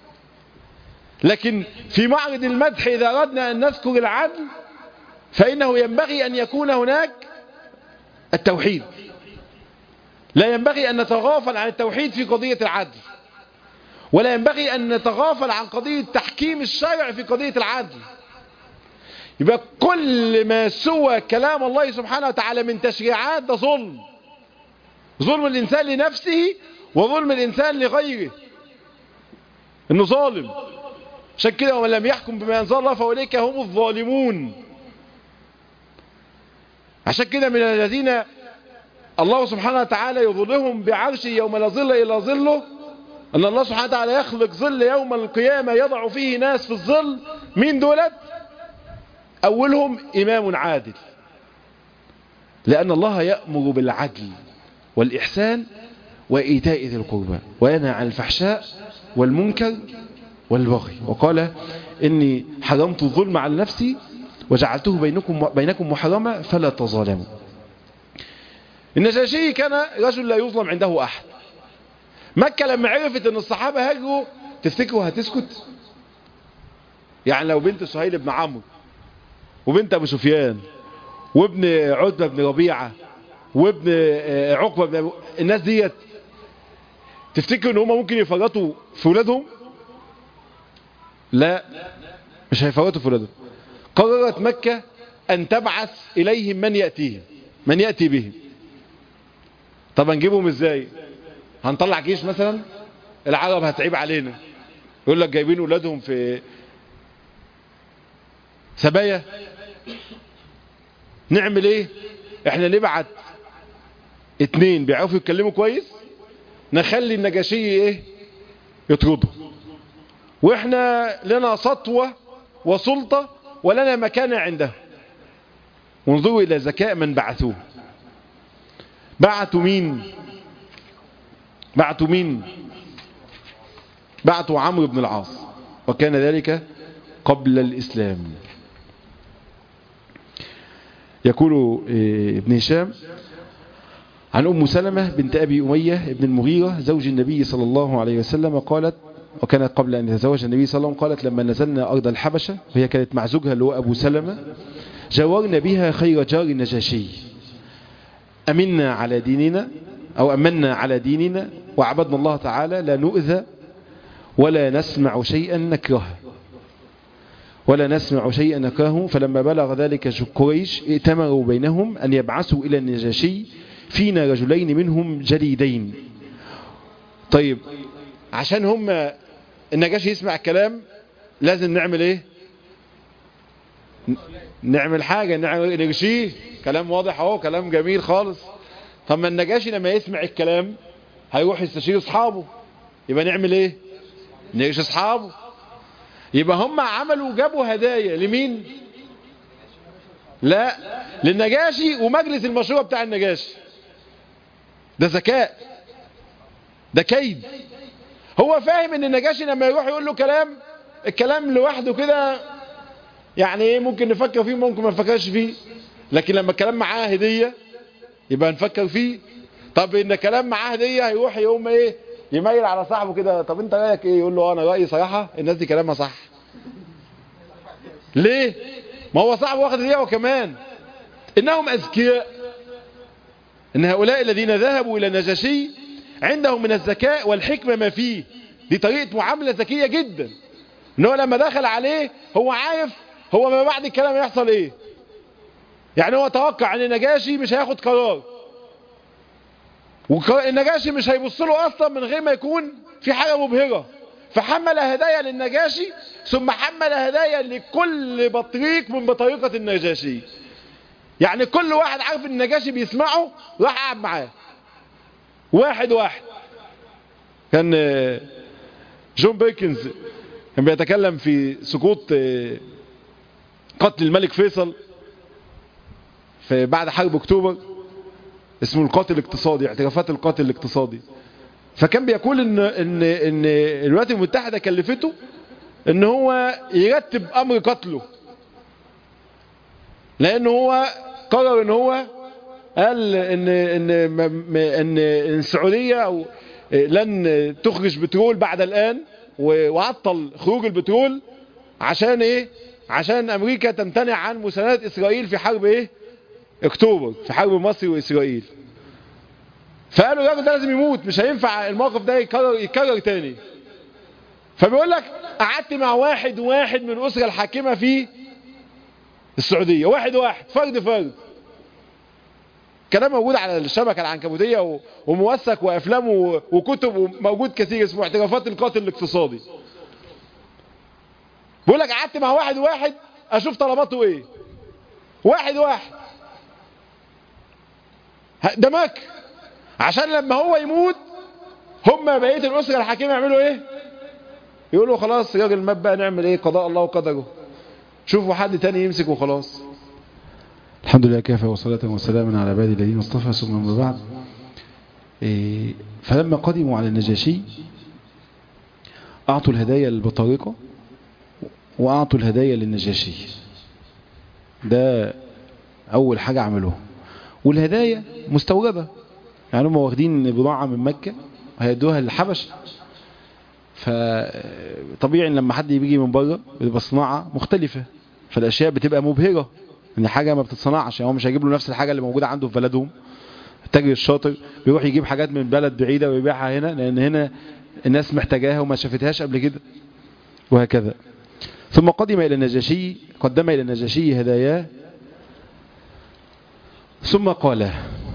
لكن في معرض المدح إذا أردنا أن نذكر العدل فإنه ينبغي أن يكون هناك التوحيد لا ينبغي أن نتغافل عن التوحيد في قضية العدل ولا ينبغي أن نتغافل عن قضية تحكيم الشرع في قضية العدل يبقى كل ما سوى كلام الله سبحانه وتعالى من تشريعات ده ظلم ظلم الإنسان لنفسه وظلم الإنسان لغيره إنه ظالم عشان كده ومن لم يحكم بما أنزل الله فأولئك هم الظالمون عشان كده من الذين الله سبحانه وتعالى يظلهم بعرشه يوم لا ظل إلا ظله أن الله سبحانه وتعالى يخلق ظل يوم القيامة يضع فيه ناس في الظل مين دولت أولهم إمام عادل لأن الله يأمر بالعدل والإحسان وإيتاء ذي القربى وينهى عن الفحشاء والمنكر والبغي وقال إني حرمت الظلم على نفسي وجعلته بينكم بينكم محرما فلا تظالموا النجاشي كان رجل لا يظلم عنده أحد مكة لما عرفت ان الصحابة هاجروا تفتكروا هتسكت يعني لو بنت سهيل بن عمرو وبنت ابو سفيان وابن عتبة بن ربيعة وابن عقبة بن أبو... الناس ديت تفتكروا ان هم ممكن يفرطوا في ولادهم لا مش هيفرطوا في ولادهم قررت مكة ان تبعث اليهم من يأتيهم من يأتي بهم طب نجيبهم ازاي هنطلع جيش مثلا العرب هتعيب علينا يقول لك جايبين ولادهم في سبايا نعمل ايه احنا نبعت اتنين بيعرفوا يتكلموا كويس نخلي النجاشي ايه يطردوا واحنا لنا سطوة وسلطة ولنا مكانة عنده وانظروا الى ذكاء من بعثوه بعثوا مين بعثوا مين بعثوا عمرو بن العاص وكان ذلك قبل الإسلام يقول ابن هشام عن أم سلمة بنت أبي أمية ابن المغيرة زوج النبي صلى الله عليه وسلم قالت وكانت قبل أن يتزوج النبي صلى الله عليه وسلم قالت لما نزلنا أرض الحبشة وهي كانت مع زوجها اللي هو أبو سلمة جاورنا بها خير جار النجاشي أمنا على ديننا أو أمنا على ديننا وعبدنا الله تعالى لا نؤذى ولا نسمع شيئا نكرهه ولا نسمع شيئا نكرهه فلما بلغ ذلك قريش ائتمروا بينهم أن يبعثوا إلى النجاشي فينا رجلين منهم جليدين طيب عشان هم النجاشي يسمع الكلام لازم نعمل ايه نعمل حاجة نعمل نرشيه كلام واضح اهو كلام جميل خالص طب ما النجاشي لما يسمع الكلام هيروح يستشير اصحابه يبقى نعمل ايه نرش اصحابه يبقى هم عملوا جابوا هدايا لمين لا للنجاشي ومجلس المشروع بتاع النجاشي ده ذكاء ده كيد هو فاهم ان النجاشي لما يروح يقول له كلام الكلام لوحده كده يعني ايه ممكن نفكر فيه ممكن ما نفكرش فيه لكن لما الكلام معاه هدية يبقى نفكر فيه طب ان كلام معاه هدية هيروح يقوم ايه يميل على صاحبه كده طب انت رايك ايه يقول له انا رايي صراحة الناس دي كلامها صح ليه ما هو صاحبه واخد هدية وكمان انهم اذكياء ان هؤلاء الذين ذهبوا الى النجاشي عندهم من الذكاء والحكمة ما فيه دي طريقة معاملة ذكية جدا ان هو لما دخل عليه هو عارف هو ما بعد الكلام يحصل ايه يعني هو توقع ان النجاشي مش هياخد قرار والنجاشي مش هيبص له اصلا من غير ما يكون في حاجة مبهرة فحمل هدايا للنجاشي ثم حمل هدايا لكل بطريق من بطريقة النجاشي يعني كل واحد عارف ان النجاشي بيسمعه راح قاعد معاه واحد واحد كان جون بيكنز كان بيتكلم في سقوط قتل الملك فيصل في بعد حرب اكتوبر اسمه القاتل الاقتصادي اعترافات القاتل الاقتصادي فكان بيقول ان ان ان الولايات المتحده كلفته ان هو يرتب امر قتله لان هو قرر ان هو قال ان ان ان السعوديه او لن تخرج بترول بعد الان وعطل خروج البترول عشان ايه عشان امريكا تمتنع عن مساندة اسرائيل في حرب ايه اكتوبر في حرب مصر واسرائيل فقالوا الراجل ده لازم يموت مش هينفع الموقف ده يتكرر يتكرر تاني فبيقول لك قعدت مع واحد واحد من الاسره الحاكمه في السعوديه واحد واحد فرد فرد كلام موجود على الشبكه العنكبوتيه وموثق وافلام وكتب وموجود كثير اسمه اعترافات القاتل الاقتصادي بيقول لك قعدت مع واحد واحد اشوف طلباته ايه واحد واحد ده مكر عشان لما هو يموت هم بقيه الاسره الحاكمه يعملوا ايه يقولوا خلاص راجل مات بقى نعمل ايه قضاء الله وقدره شوفوا حد تاني يمسك وخلاص الحمد لله كافة وصلاة وسلاما على عبادي الذين اصطفى ثم من بعد إيه فلما قدموا على النجاشي أعطوا الهدايا للبطارقة وأعطوا الهدايا للنجاشي ده أول حاجة عملوها والهدايا مستوردة يعني هم واخدين بضاعة من مكة هيدوها للحبش فطبيعي لما حد بيجي من بره بتبقى صناعة مختلفة فالأشياء بتبقى مبهرة ان حاجة ما بتتصنعش يعني هو مش هيجيب له نفس الحاجة اللي موجودة عنده في بلدهم التاجر الشاطر بيروح يجيب حاجات من بلد بعيدة ويبيعها هنا لان هنا الناس محتاجاها وما شافتهاش قبل كده وهكذا ثم قدم الى النجاشي قدم الى النجاشي هداياه ثم قال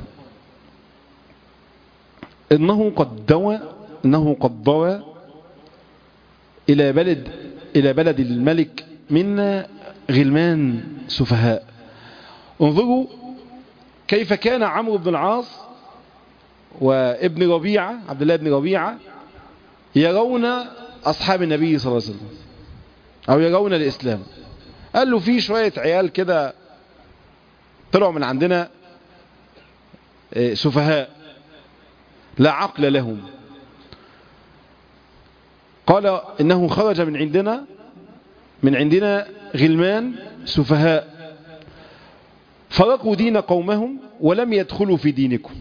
انه قد دوى انه قد ضوى الى بلد الى بلد الملك منا غلمان سفهاء انظروا كيف كان عمرو بن العاص وابن ربيعة عبد الله بن ربيعة يرون أصحاب النبي صلى الله عليه وسلم أو يرون الإسلام قال له في شوية عيال كده طلعوا من عندنا سفهاء لا عقل لهم قال إنه خرج من عندنا من عندنا غلمان سفهاء فرقوا دين قومهم ولم يدخلوا في دينكم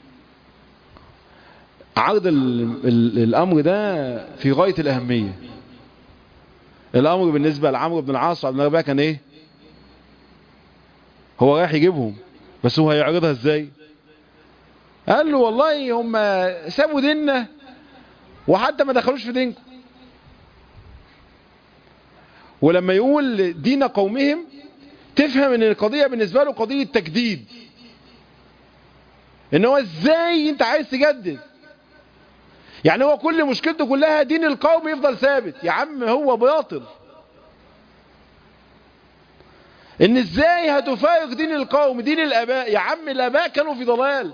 عرض الأمر ده في غاية الأهمية الأمر بالنسبة لعمرو بن العاص وعبد الله كان إيه هو رايح يجيبهم بس هو هيعرضها إزاي قال له والله هم سابوا ديننا وحتى ما دخلوش في دينكم ولما يقول دين قومهم تفهم ان القضية بالنسبة له قضية تجديد ان هو ازاي انت عايز تجدد يعني هو كل مشكلته كلها دين القوم يفضل ثابت يا عم هو باطل ان ازاي هتفارق دين القوم دين الاباء يا عم الاباء كانوا في ضلال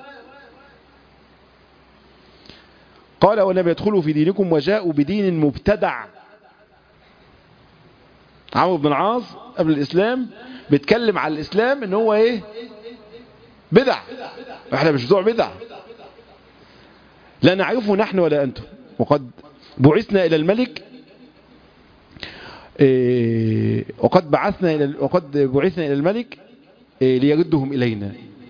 قال ولم يدخلوا في دينكم وجاءوا بدين مبتدع عمرو بن العاص قبل الاسلام بيتكلم على الاسلام ان هو ايه بدع احنا مش بتوع بدع لا نعرفه نحن ولا انتم وقد بعثنا الى الملك إيه وقد بعثنا الى وقد بعثنا الى الملك إيه ليردهم الينا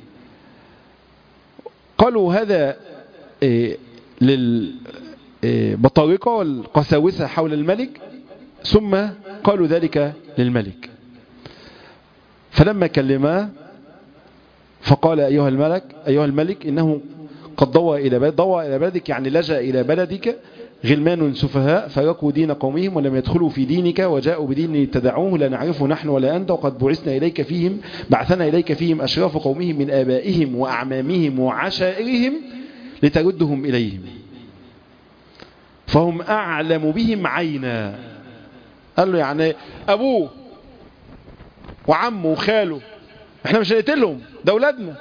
قالوا هذا إيه للبطارقه والقساوسه حول الملك ثم قالوا ذلك للملك فلما كلماه فقال أيها الملك أيها الملك إنه قد ضوى إلى بلد ضوى إلى بلدك يعني لجأ إلى بلدك غلمان سفهاء فرقوا دين قومهم ولم يدخلوا في دينك وجاءوا بدين ابتدعوه لا نعرفه نحن ولا أنت وقد بعثنا إليك فيهم بعثنا إليك فيهم أشراف قومهم من آبائهم وأعمامهم وعشائرهم لتردهم إليهم فهم أعلم بهم عينا قال له يعني أبوه وعمه وخاله احنا مش هنقتلهم ده اولادنا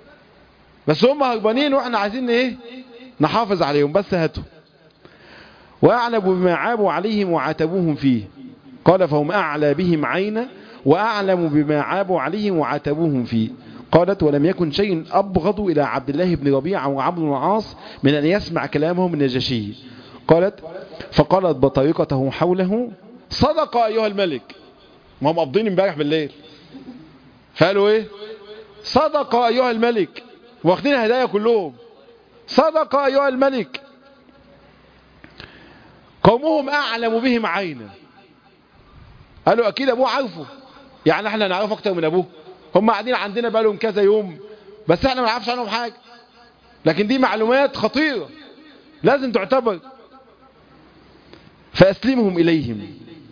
بس هم هربانين واحنا عايزين ايه نحافظ عليهم بس هاتوا وأعلم بما عابوا عليهم وعاتبوهم فيه قال فهم أعلى بهم عينا وأعلم بما عابوا عليهم وعاتبوهم فيه قالت ولم يكن شيء أبغض إلى عبد الله بن ربيعة وعبد العاص من أن يسمع كلامهم النجاشي قالت فقالت بطريقته حوله صدق أيها الملك ما هم قابضين امبارح بالليل فقالوا ايه صدق أيها الملك واخدين هدايا كلهم صدق أيها الملك قومهم أعلم بهم عينا قالوا أكيد أبوه عارفه يعني احنا نعرفه أكتر من أبوه هم قاعدين عندنا بقالهم كذا يوم بس احنا ما نعرفش عنهم حاجة لكن دي معلومات خطيرة لازم تعتبر فأسلمهم إليهم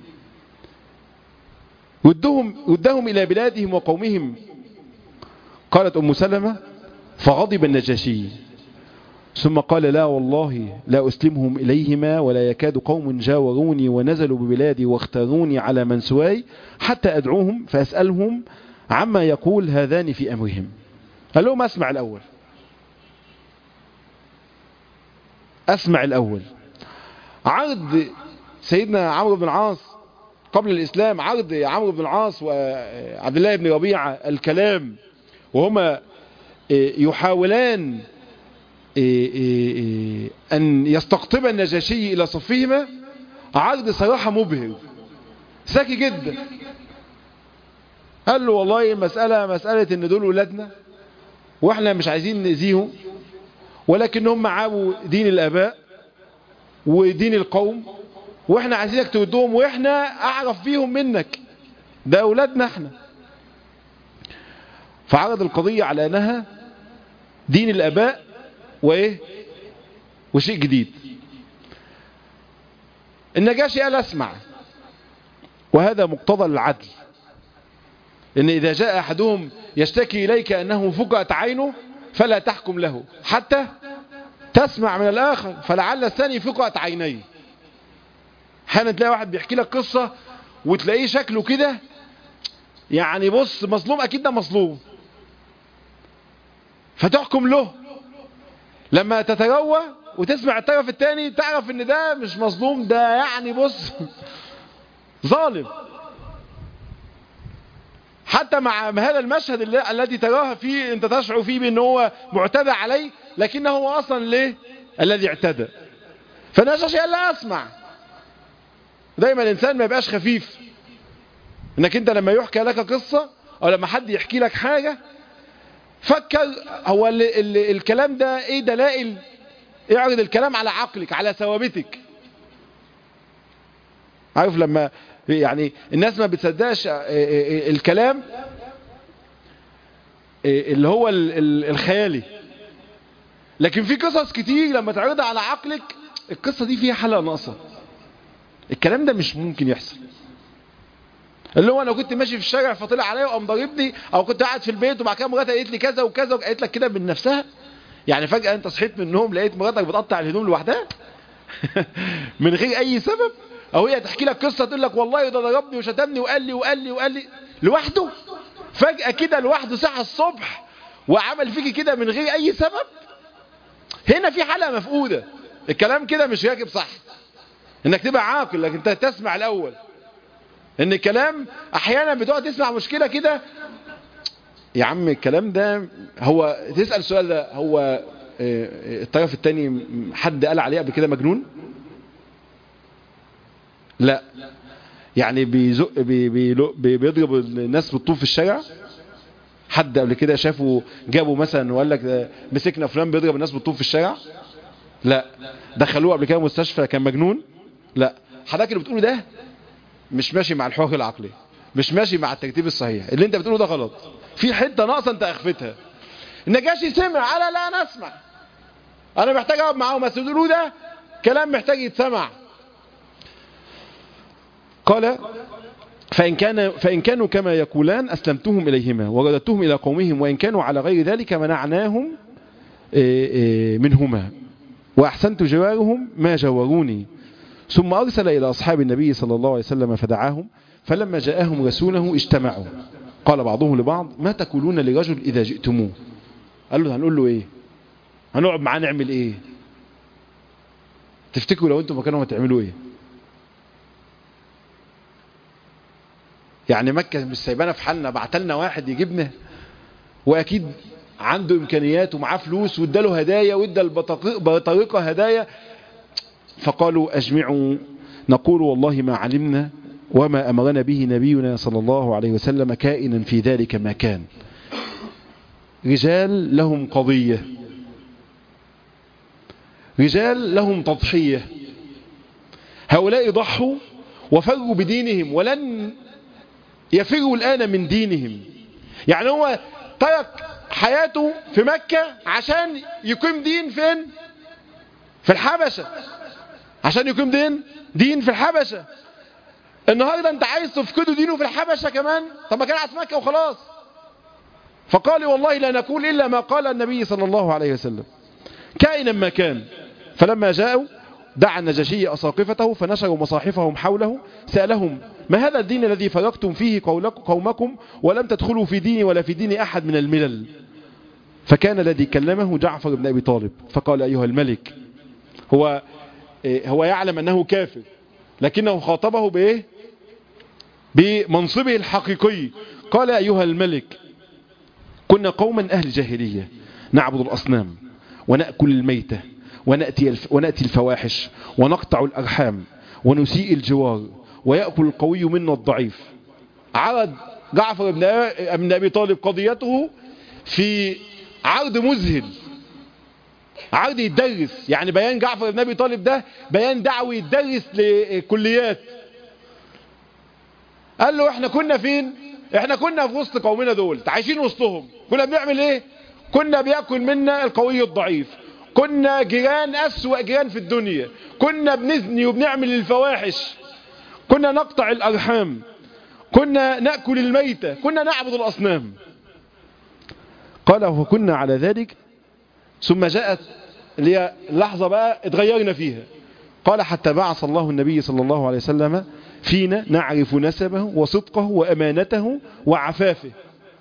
ودهم, ودهم إلى بلادهم وقومهم قالت أم سلمة فغضب النجاشي ثم قال لا والله لا أسلمهم إليهما ولا يكاد قوم جاوروني ونزلوا ببلادي واختاروني على من سواي حتى أدعوهم فأسألهم عما يقول هذان في أمرهم قال لهم أسمع الأول أسمع الأول عرض سيدنا عمرو بن العاص قبل الإسلام عرض عمرو بن العاص وعبد الله بن ربيعة الكلام وهما يحاولان أن يستقطب النجاشي إلى صفهما عرض صراحة مبهر ساكي جدا قال له والله المسألة مسألة ان دول ولادنا واحنا مش عايزين نأذيهم ولكن هم عابوا دين الآباء ودين القوم واحنا عايزينك تودهم واحنا اعرف بيهم منك ده اولادنا احنا فعرض القضية على انها دين الاباء وايه وشيء جديد النجاشي قال اسمع وهذا مقتضى العدل ان اذا جاء احدهم يشتكي اليك انه فقأت عينه فلا تحكم له حتى تسمع من الاخر فلعل الثاني فقأت عينيه احيانا تلاقي واحد بيحكي لك قصة وتلاقيه شكله كده يعني بص مظلوم اكيد ده مظلوم فتحكم له لما تتروى وتسمع الطرف الثاني تعرف ان ده مش مظلوم ده يعني بص ظالم حتى مع هذا المشهد الذي تراه فيه انت تشعر فيه بان هو معتدى عليه لكنه هو اصلا ليه الذي اعتدى فالناس قال لا اسمع دايما الانسان ما يبقاش خفيف انك انت لما يحكى لك قصة او لما حد يحكي لك حاجة فكر هو ال ال الكلام ده ايه دلائل اعرض الكلام على عقلك على ثوابتك عارف لما يعني الناس ما بتصدقش الكلام اللي هو الخيالي لكن في قصص كتير لما تعرضها على عقلك القصة دي فيها حلقة ناقصة الكلام ده مش ممكن يحصل اللي هو انا كنت ماشي في الشارع فطلع عليا وقام ضاربني او كنت قاعد في البيت وبعد كده مراتي قالت لي كذا وكذا وقالت لك كده من نفسها يعني فجأة انت صحيت من النوم لقيت مراتك بتقطع الهدوم لوحدها من غير اي سبب او هي تحكي لك قصة تقول لك والله ده ضربني وشتمني وقال لي وقال لي وقال لي لوحده فجأة كده لوحده صحى الصبح وعمل فيكي كده من غير اي سبب هنا في حالة مفقودة الكلام كده مش راكب صح انك تبقى عاقل لكن انت تسمع الاول ان الكلام احيانا بتقعد تسمع مشكلة كده يا عم الكلام ده هو تسأل السؤال ده هو الطرف التاني حد قال عليه قبل كده مجنون لا يعني بيزق بي بي بيضرب الناس بالطوب في الشارع حد قبل كده شافه جابوا مثلا وقال لك مسكنا فلان بيضرب الناس بالطوب في الشارع لا دخلوه قبل كده مستشفى كان مجنون لا حضرتك اللي بتقوله ده مش ماشي مع الحوار العقلي مش ماشي مع الترتيب الصحيح اللي انت بتقوله ده غلط في حته ناقصه انت اخفتها النجاشي سمع على لا انا اسمع انا محتاج اقعد معاهم بس تقولوا ده كلام محتاج يتسمع قال فإن, كان فإن كانوا كما يقولان أسلمتهم إليهما ورددتهم إلى قومهم وإن كانوا على غير ذلك منعناهم منهما وأحسنت جوارهم ما جوروني ثم أرسل إلى أصحاب النبي صلى الله عليه وسلم فدعاهم فلما جاءهم رسوله اجتمعوا قال بعضهم لبعض ما تقولون لرجل إذا جئتموه قال له هنقول له إيه هنقعد معاه نعمل إيه تفتكروا لو انتم مكانهم هتعملوا ايه يعني مكة مش سايبانا في حالنا بعتلنا واحد يجيبنا واكيد عنده امكانيات ومعاه فلوس واداله هدايا وادى البطارقة هدايا فقالوا اجمعوا نقول والله ما علمنا وما امرنا به نبينا صلى الله عليه وسلم كائنا في ذلك ما كان رجال لهم قضية رجال لهم تضحية هؤلاء ضحوا وفروا بدينهم ولن يفروا الآن من دينهم يعني هو ترك حياته في مكة عشان يقيم دين فين في الحبشة عشان يقيم دين دين في الحبشة النهاردة انت عايز تفقده دينه في الحبشة كمان طب ما كان قاعد في مكة وخلاص فقال والله لا نقول إلا ما قال النبي صلى الله عليه وسلم كائنا ما كان فلما جاءوا دعا النجاشي أساقفته فنشروا مصاحفهم حوله سألهم ما هذا الدين الذي فرقتم فيه قومكم ولم تدخلوا في ديني ولا في دين أحد من الملل فكان الذي كلمه جعفر بن أبي طالب فقال أيها الملك هو هو يعلم أنه كافر لكنه خاطبه بإيه بمنصبه الحقيقي قال أيها الملك كنا قوما أهل جاهلية نعبد الأصنام ونأكل الميتة ونأتي, الف ونأتي الفواحش ونقطع الأرحام ونسيء الجوار ويأكل القوي منا الضعيف عرض جعفر بن أبي طالب قضيته في عرض مذهل عرض يتدرس يعني بيان جعفر بن أبي طالب ده بيان دعوي يتدرس لكليات قال له احنا كنا فين احنا كنا في وسط قومنا دول عايشين وسطهم كنا بنعمل ايه كنا بياكل منا القوي الضعيف كنا جيران أسوأ جيران في الدنيا كنا بنزني وبنعمل الفواحش كنا نقطع الأرحام كنا نأكل الميتة كنا نعبد الأصنام قال وكنا على ذلك ثم جاءت اللي هي اللحظة بقى اتغيرنا فيها قال حتى بعث الله النبي صلى الله عليه وسلم فينا نعرف نسبه وصدقه وأمانته وعفافه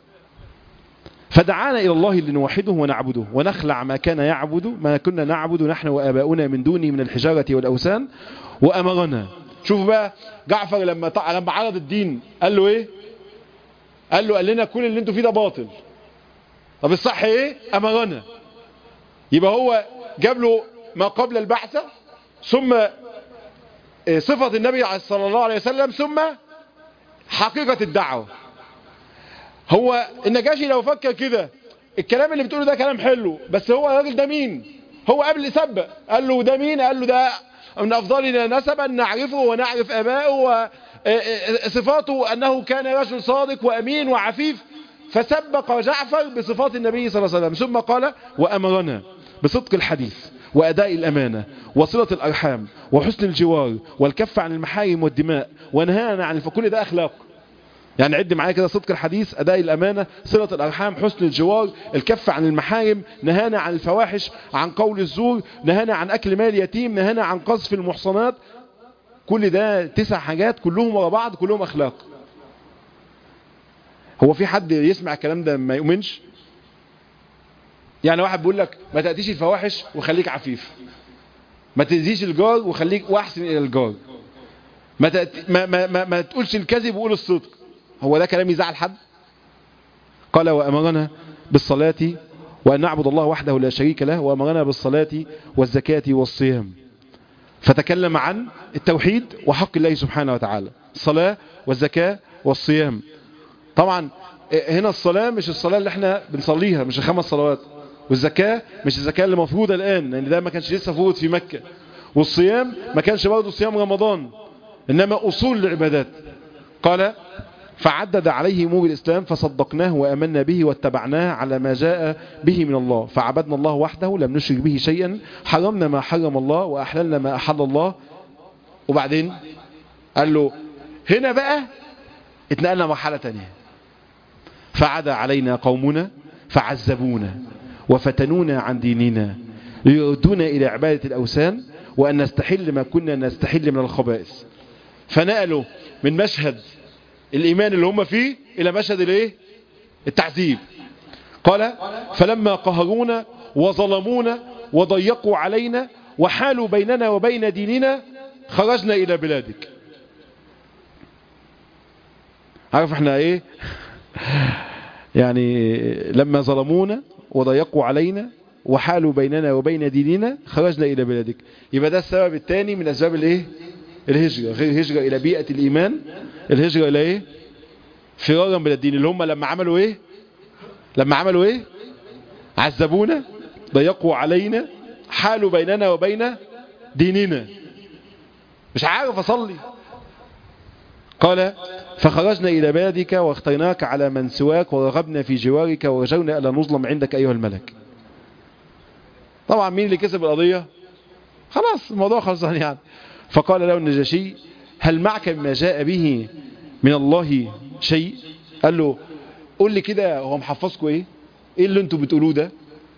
فدعانا إلى الله لنوحده ونعبده ونخلع ما كان يعبد ما كنا نعبد نحن وآباؤنا من دونه من الحجارة والأوثان وأمرنا شوف بقى جعفر لما طع... لما عرض الدين قال له ايه قال له قال لنا كل اللي انتوا فيه ده باطل طب الصح ايه أمرنا يبقى هو جاب له ما قبل البعثة ثم صفة النبي صلى الله عليه وسلم ثم حقيقة الدعوة هو النجاشي لو فكر كده الكلام اللي بتقوله ده كلام حلو بس هو الراجل ده مين هو قبل سبق قال له ده مين قال له ده من أفضلنا نسبا نعرفه ونعرف أباءه وصفاته أنه كان رجل صادق وأمين وعفيف فسبق جعفر بصفات النبي صلى الله عليه وسلم ثم قال وأمرنا بصدق الحديث وأداء الأمانة وصلة الأرحام وحسن الجوار والكف عن المحارم والدماء ونهانا عن فكل ده أخلاق يعني عد معايا كده صدق الحديث أداء الأمانة صلة الأرحام حسن الجوار الكف عن المحارم نهانا عن الفواحش عن قول الزور نهانا عن أكل مال يتيم نهانا عن قذف المحصنات كل ده تسع حاجات كلهم ورا بعض كلهم أخلاق هو في حد يسمع الكلام ده ما يؤمنش يعني واحد بيقول لك ما تأتيش الفواحش وخليك عفيف ما تأذيش الجار وخليك واحسن إلى الجار ما, تأتي ما, ما, ما, ما تقولش الكذب وقول الصدق هو ده كلام يزعل حد قال وأمرنا بالصلاة وأن نعبد الله وحده لا شريك له وأمرنا بالصلاة والزكاة والصيام فتكلم عن التوحيد وحق الله سبحانه وتعالى الصلاة والزكاة والصيام طبعا هنا الصلاة مش الصلاة اللي احنا بنصليها مش الخمس صلوات والزكاة مش الزكاة اللي مفروضة الآن لأن ده ما كانش لسه فروض في مكة والصيام ما كانش برضه صيام رمضان إنما أصول العبادات قال فعدد عليه أمور الإسلام فصدقناه وأمنا به واتبعناه على ما جاء به من الله فعبدنا الله وحده لم نشرك به شيئا حرمنا ما حرم الله وأحللنا ما أحل الله وبعدين قال له هنا بقى اتنقلنا مرحلة تانية فعدا علينا قومنا فعذبونا وفتنونا عن ديننا ليردونا إلى عبادة الأوثان وأن نستحل ما كنا نستحل من الخبائث فنقلوا من مشهد الإيمان اللي هم فيه إلى مشهد الايه التعذيب قال فلما قهرونا وظلمونا وضيقوا علينا وحالوا بيننا وبين ديننا خرجنا إلى بلادك عارف احنا ايه يعني لما ظلمونا وضيقوا علينا وحالوا بيننا وبين ديننا خرجنا إلى بلادك يبقى ده السبب الثاني من أسباب الايه الهجرة غير الهجرة إلى بيئة الإيمان الهجرة إلى ايه فرارا من الدين اللي هم لما عملوا ايه لما عملوا ايه عذبونا ضيقوا علينا حالوا بيننا وبين ديننا مش عارف اصلي قال فخرجنا إلى بلدك واخترناك على من سواك ورغبنا في جوارك ورجونا ألا نظلم عندك أيها الملك طبعا مين اللي كسب القضية خلاص الموضوع خلصان يعني فقال له النجاشي هل معك مما جاء به من الله شيء قال له قول لي كده هو محفظكم ايه ايه اللي انتوا بتقولوه ده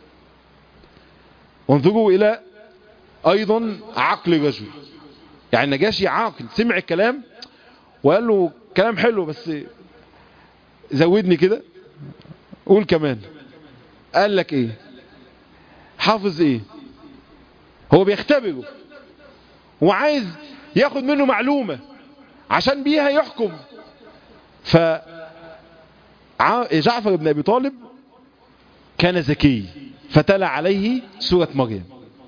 وانظروا الى ايضا عقل الرجل يعني النجاشي عاقل سمع الكلام وقال له كلام حلو بس زودني كده قول كمان قال لك ايه حافظ ايه هو بيختبره وعايز ياخد منه معلومة عشان بيها يحكم ف جعفر بن ابي طالب كان ذكي فتلا عليه سورة مريم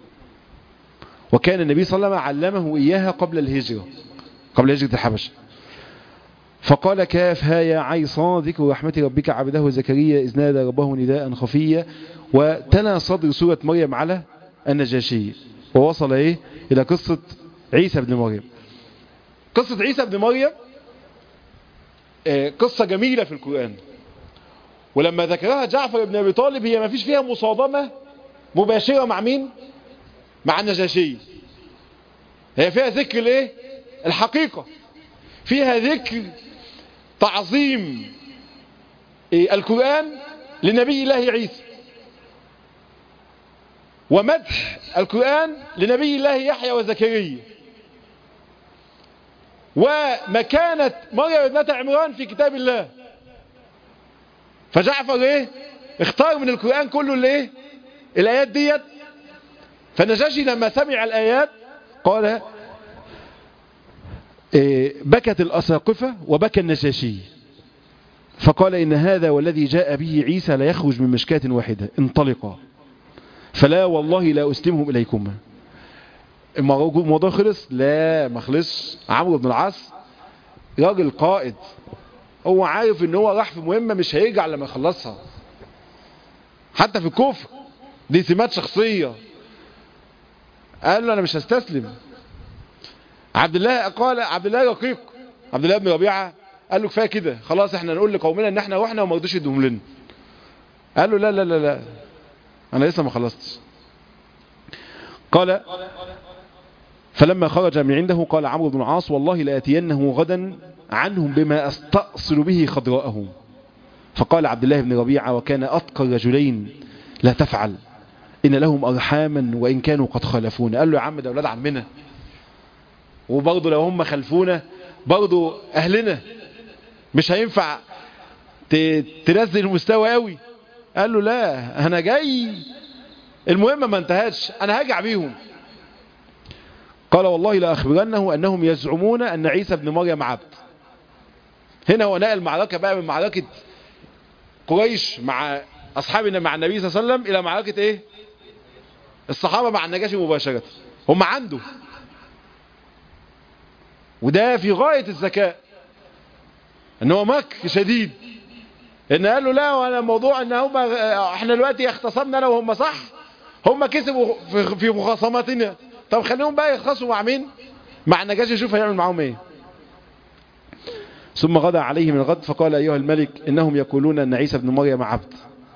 وكان النبي صلى الله عليه وسلم علمه إياها قبل الهجرة قبل هجرة الحبشة فقال كاف ها يا عيصى ذكر رحمة ربك عبده زكريا إذ نادى ربه نداء خفيا وتلا صدر سورة مريم على النجاشي ووصل إيه إلى قصة عيسى بن مريم قصة عيسى بن مريم قصة جميلة في القرآن ولما ذكرها جعفر بن أبي طالب هي ما فيش فيها مصادمة مباشرة مع مين مع النجاشي هي فيها ذكر الايه الحقيقة فيها ذكر تعظيم إيه القرآن لنبي الله عيسى ومدح القرآن لنبي الله يحيى وزكريا ومكانة مريم ابنة عمران في كتاب الله فجعفر ايه اختار من القرآن كله الايه الايات ديت فالنجاشي لما سمع الايات قال إيه بكت الاساقفة وبكى النجاشي فقال ان هذا والذي جاء به عيسى لا يخرج من مشكاة واحدة انطلقا فلا والله لا اسلمهم اليكما الموضوع خلص لا ما خلص عمرو بن العاص راجل قائد هو عارف ان هو راح في مهمة مش هيرجع لما يخلصها حتى في الكفر دي سمات شخصية قال له انا مش هستسلم عبد الله قال عبد الله رقيق عبد الله بن ربيعة قال له كفايه كده خلاص احنا نقول لقومنا ان احنا رحنا وما رضوش يدوهم لنا قال له لا لا لا لا انا لسه ما خلصتش قال فلما خرج من عنده قال عمرو بن العاص والله لاتينه غدا عنهم بما استأصل به خضراءهم فقال عبد الله بن ربيعة وكان أتقى الرجلين لا تفعل إن لهم أرحاما وإن كانوا قد خالفونا قال له يا عم ده أولاد عمنا وبرضه لو هم خلفونا برضه أهلنا مش هينفع تنزل المستوى قوي قال له لا أنا جاي المهم ما انتهاش أنا هرجع بيهم قال والله لا أخبرنه أنهم يزعمون أن عيسى بن مريم عبد هنا هو نقل المعركة بقى من معركة قريش مع أصحابنا مع النبي صلى الله عليه وسلم إلى معركة إيه الصحابة مع النجاشي مباشرة هم عنده وده في غاية الذكاء ان هو مكر شديد ان قال له لا وانا الموضوع ان هم احنا دلوقتي اختصمنا انا وهم صح هم كسبوا في مخاصماتنا طب خليهم بقى يختصموا مع مين مع النجاشي يشوف هيعمل معاهم ايه ثم غدا عليه من الغد فقال أيها الملك إنهم يقولون أن عيسى بن مريم عبد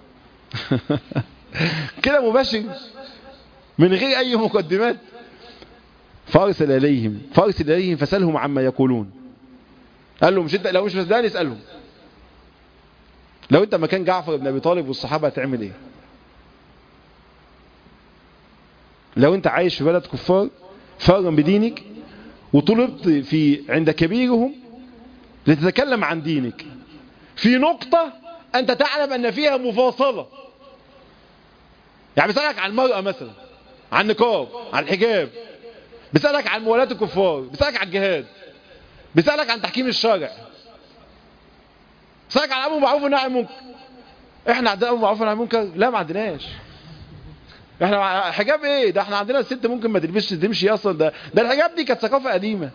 كده مباشر من غير أي مقدمات فأرسل إليهم فأرسل إليهم فسألهم عما يقولون قال لهم مش انت لو مش مصدقني اسألهم لو انت مكان جعفر بن أبي طالب والصحابة هتعمل ايه لو انت عايش في بلد كفار فارا بدينك وطلبت في عند كبيرهم لتتكلم عن دينك في نقطة أنت تعلم أن فيها مفاصلة يعني بسألك عن المرأة مثلا عن النقاب عن الحجاب بيسألك عن موالاة الكفار بيسألك عن الجهاد بيسألك عن تحكيم الشرع بيسألك عن أمر معروف والنهي عن المنكر احنا عندنا أمر معروف والنهي عن المنكر لا ما عندناش احنا مع- حجاب ايه ده احنا عندنا الست ممكن ما تلبسش تمشي اصلا ده ده الحجاب دي كانت ثقافة قديمة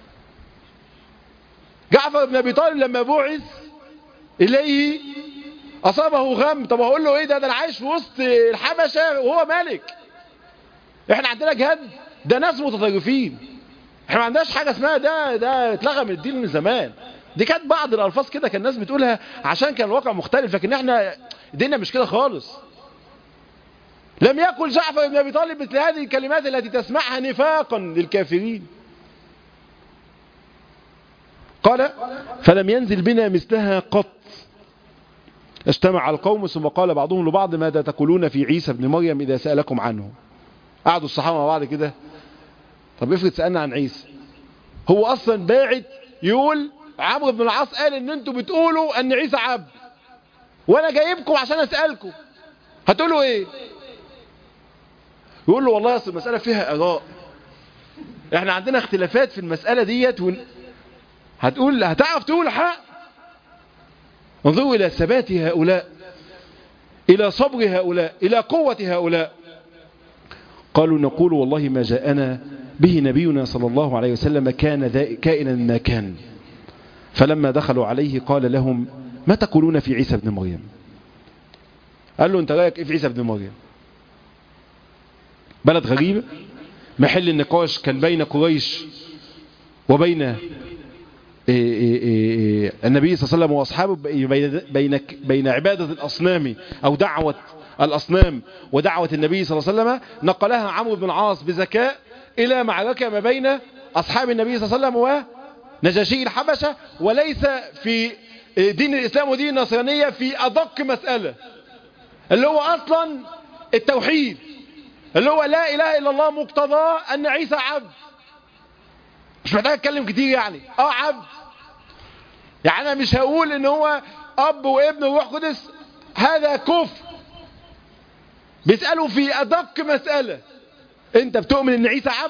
جعفر بن ابي طالب لما بعث اليه اصابه غم طب هقول له ايه ده ده انا عايش في وسط الحبشه وهو ملك احنا عندنا جهاد ده ناس متطرفين احنا ما عندناش حاجه اسمها ده ده اتلغى من الدين من زمان دي كانت بعض الالفاظ كده كان الناس بتقولها عشان كان الواقع مختلف لكن احنا ديننا مش كده خالص لم يقل جعفر بن ابي طالب مثل هذه الكلمات التي تسمعها نفاقا للكافرين قال فلم ينزل بنا مثلها قط اجتمع القوم ثم قال بعضهم لبعض ماذا تقولون في عيسى بن مريم إذا سألكم عنه قعدوا الصحابة مع بعض كده طب افرض سألنا عن عيسى هو أصلا باعت يقول عمرو بن العاص قال ان انتوا بتقولوا ان عيسى عبد وانا جايبكم عشان اسألكم هتقولوا ايه يقول له والله اصل المسألة فيها اراء احنا عندنا اختلافات في المسألة ديت ون... هتقول هتعرف تقول حق انظروا إلى ثبات هؤلاء إلى صبر هؤلاء إلى قوة هؤلاء قالوا نقول والله ما جاءنا به نبينا صلى الله عليه وسلم كان ذا كائنا ما كان فلما دخلوا عليه قال لهم ما تقولون في عيسى بن مريم قال له انت رايك ايه في عيسى بن مريم بلد غريبة محل النقاش كان بين قريش وبين إيه إيه إيه النبي صلى الله عليه وسلم واصحابه بين بين بين عباده الاصنام او دعوه الاصنام ودعوه النبي صلى الله عليه وسلم نقلها عمرو بن العاص بذكاء الى معركه ما بين اصحاب النبي صلى الله عليه وسلم ونجاشي الحبشه وليس في دين الاسلام ودين النصرانيه في ادق مساله اللي هو اصلا التوحيد اللي هو لا اله الا الله مقتضاه ان عيسى عبد مش محتاج اتكلم كتير يعني اه عبد يعني انا مش هقول ان هو اب وابن وروح قدس هذا كفر بيسألوا في ادق مسألة انت بتؤمن ان عيسى عبد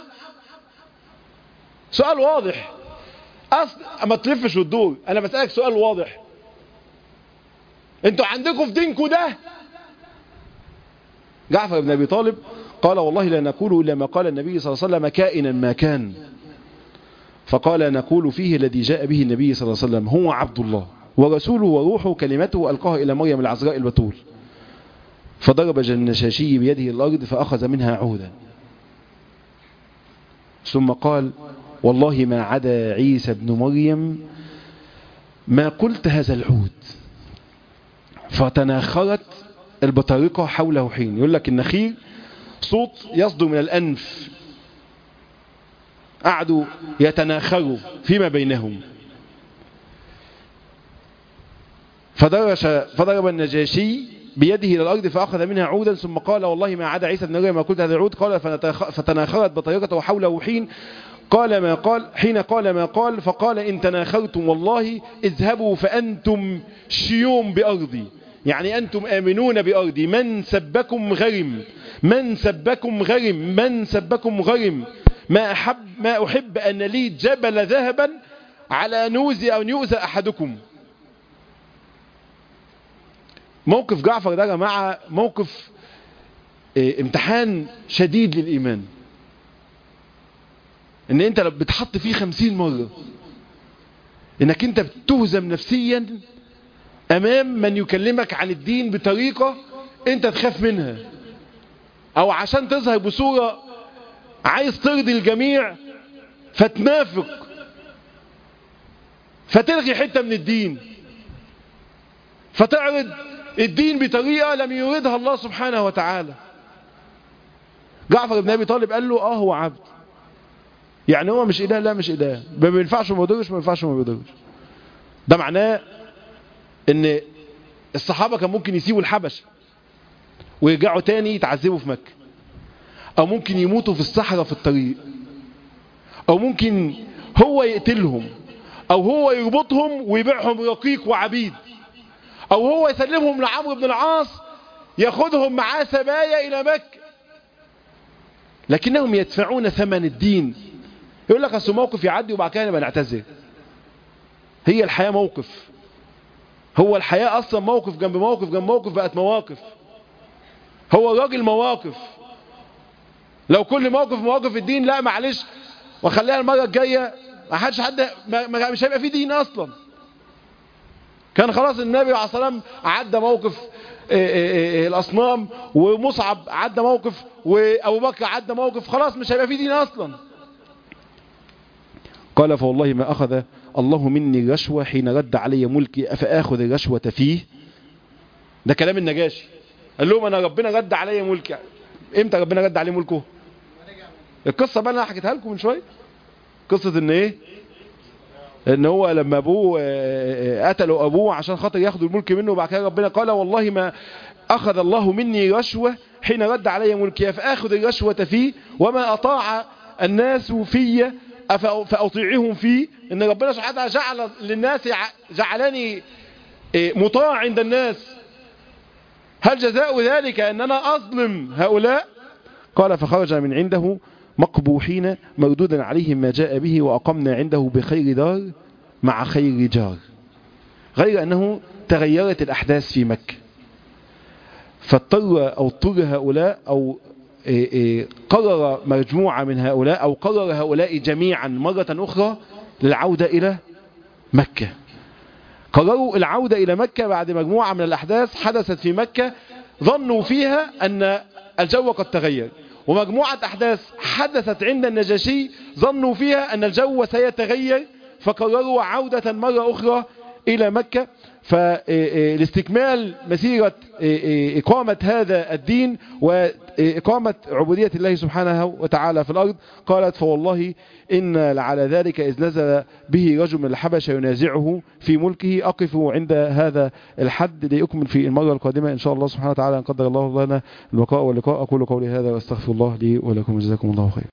سؤال واضح اصل ما تلفش وتدور انا بسألك سؤال واضح انتوا عندكم في دينكم ده جعفر بن ابي طالب قال والله لا نقول الا ما قال النبي صلى الله عليه وسلم كائنا ما كان فقال نقول فيه الذي جاء به النبي صلى الله عليه وسلم هو عبد الله ورسوله وروحه كلمته ألقاها إلى مريم العذراء البتول فضرب النشاشي بيده الأرض فأخذ منها عودا ثم قال والله ما عدا عيسى بن مريم ما قلت هذا العود فتناخرت البطارقة حوله حين يقول لك النخيل صوت يصدر من الأنف قعدوا يتناخروا فيما بينهم فدرش فضرب النجاشي بيده إلى الأرض فأخذ منها عودا ثم قال والله ما عدا عيسى بن مريم ما قلت هذا العود قال فتناخرت بطريقته حوله حين قال ما قال حين قال ما قال فقال إن تناخرتم والله اذهبوا فأنتم شيوم بأرضي يعني أنتم آمنون بأرضي من سبكم غرم من سبكم غرم من سبكم غرم ما أحب, ما أحب أن لي جبل ذهبا على نوزي أو يؤذى أحدكم موقف جعفر ده يا جماعة موقف اه امتحان شديد للإيمان ان انت بتحط فيه خمسين مرة انك انت بتهزم نفسيا امام من يكلمك عن الدين بطريقة انت تخاف منها او عشان تظهر بصورة عايز ترضي الجميع فتنافق فتلغي حتة من الدين فتعرض الدين بطريقة لم يريدها الله سبحانه وتعالى جعفر بن ابي طالب قال له اه هو عبد يعني هو مش اله لا مش اله ما بينفعش وما بيضرش ما ينفعش وما بيضرش ده معناه ان الصحابة كان ممكن يسيبوا الحبش ويرجعوا تاني يتعذبوا في مكة او ممكن يموتوا في الصحراء في الطريق او ممكن هو يقتلهم او هو يربطهم ويبيعهم رقيق وعبيد او هو يسلمهم لعمرو بن العاص ياخدهم معاه سبايا الى مكة لكنهم يدفعون ثمن الدين يقول لك اصل موقف يعدي وبعد كده نبقى نعتذر هي الحياة موقف هو الحياة اصلا موقف جنب موقف جنب موقف بقت مواقف هو الراجل مواقف لو كل موقف مواقف الدين لا معلش وخليها المرة الجاية ما حدش حد ما مش هيبقى فيه دين اصلا كان خلاص النبي عليه الصلاة والسلام عدى موقف إيه إيه إيه الاصنام ومصعب عدى موقف وابو بكر عدى موقف خلاص مش هيبقى فيه دين اصلا قال فوالله ما اخذ الله مني رشوة حين رد علي ملكي افاخذ الرشوة فيه ده كلام النجاشي قال لهم انا ربنا رد علي ملكي امتى ربنا رد عليه ملكه القصة بقى انا حكيتها لكم من شوية قصة ان ايه ان هو لما ابوه قتلوا ابوه عشان خاطر ياخدوا الملك منه وبعد كده ربنا قال والله ما اخذ الله مني رشوة حين رد علي ملكي فاخذ الرشوة فيه وما اطاع الناس في فاطيعهم فيه ان ربنا سبحانه وتعالى جعل للناس جعلني مطاع عند الناس هل جزاء ذلك ان انا اظلم هؤلاء قال فخرج من عنده مقبوحين مردودا عليهم ما جاء به وأقمنا عنده بخير دار مع خير جار غير أنه تغيرت الأحداث في مكة فاضطر أو اضطر هؤلاء أو قرر مجموعة من هؤلاء أو قرر هؤلاء جميعا مرة أخرى للعودة إلى مكة قرروا العودة إلى مكة بعد مجموعة من الأحداث حدثت في مكة ظنوا فيها أن الجو قد تغير ومجموعة أحداث حدثت عند النجاشي ظنوا فيها أن الجو سيتغير فقرروا عودة مرة أخرى إلى مكة فالاستكمال مسيرة إقامة هذا الدين وإقامة عبودية الله سبحانه وتعالى في الأرض قالت فوالله إن لعلى ذلك إذ نزل به رجل من الحبشة ينازعه في ملكه أقف عند هذا الحد ليكمل في المرة القادمة إن شاء الله سبحانه وتعالى أن قدر الله لنا البقاء واللقاء أقول قولي هذا وأستغفر الله لي ولكم جزاكم الله خير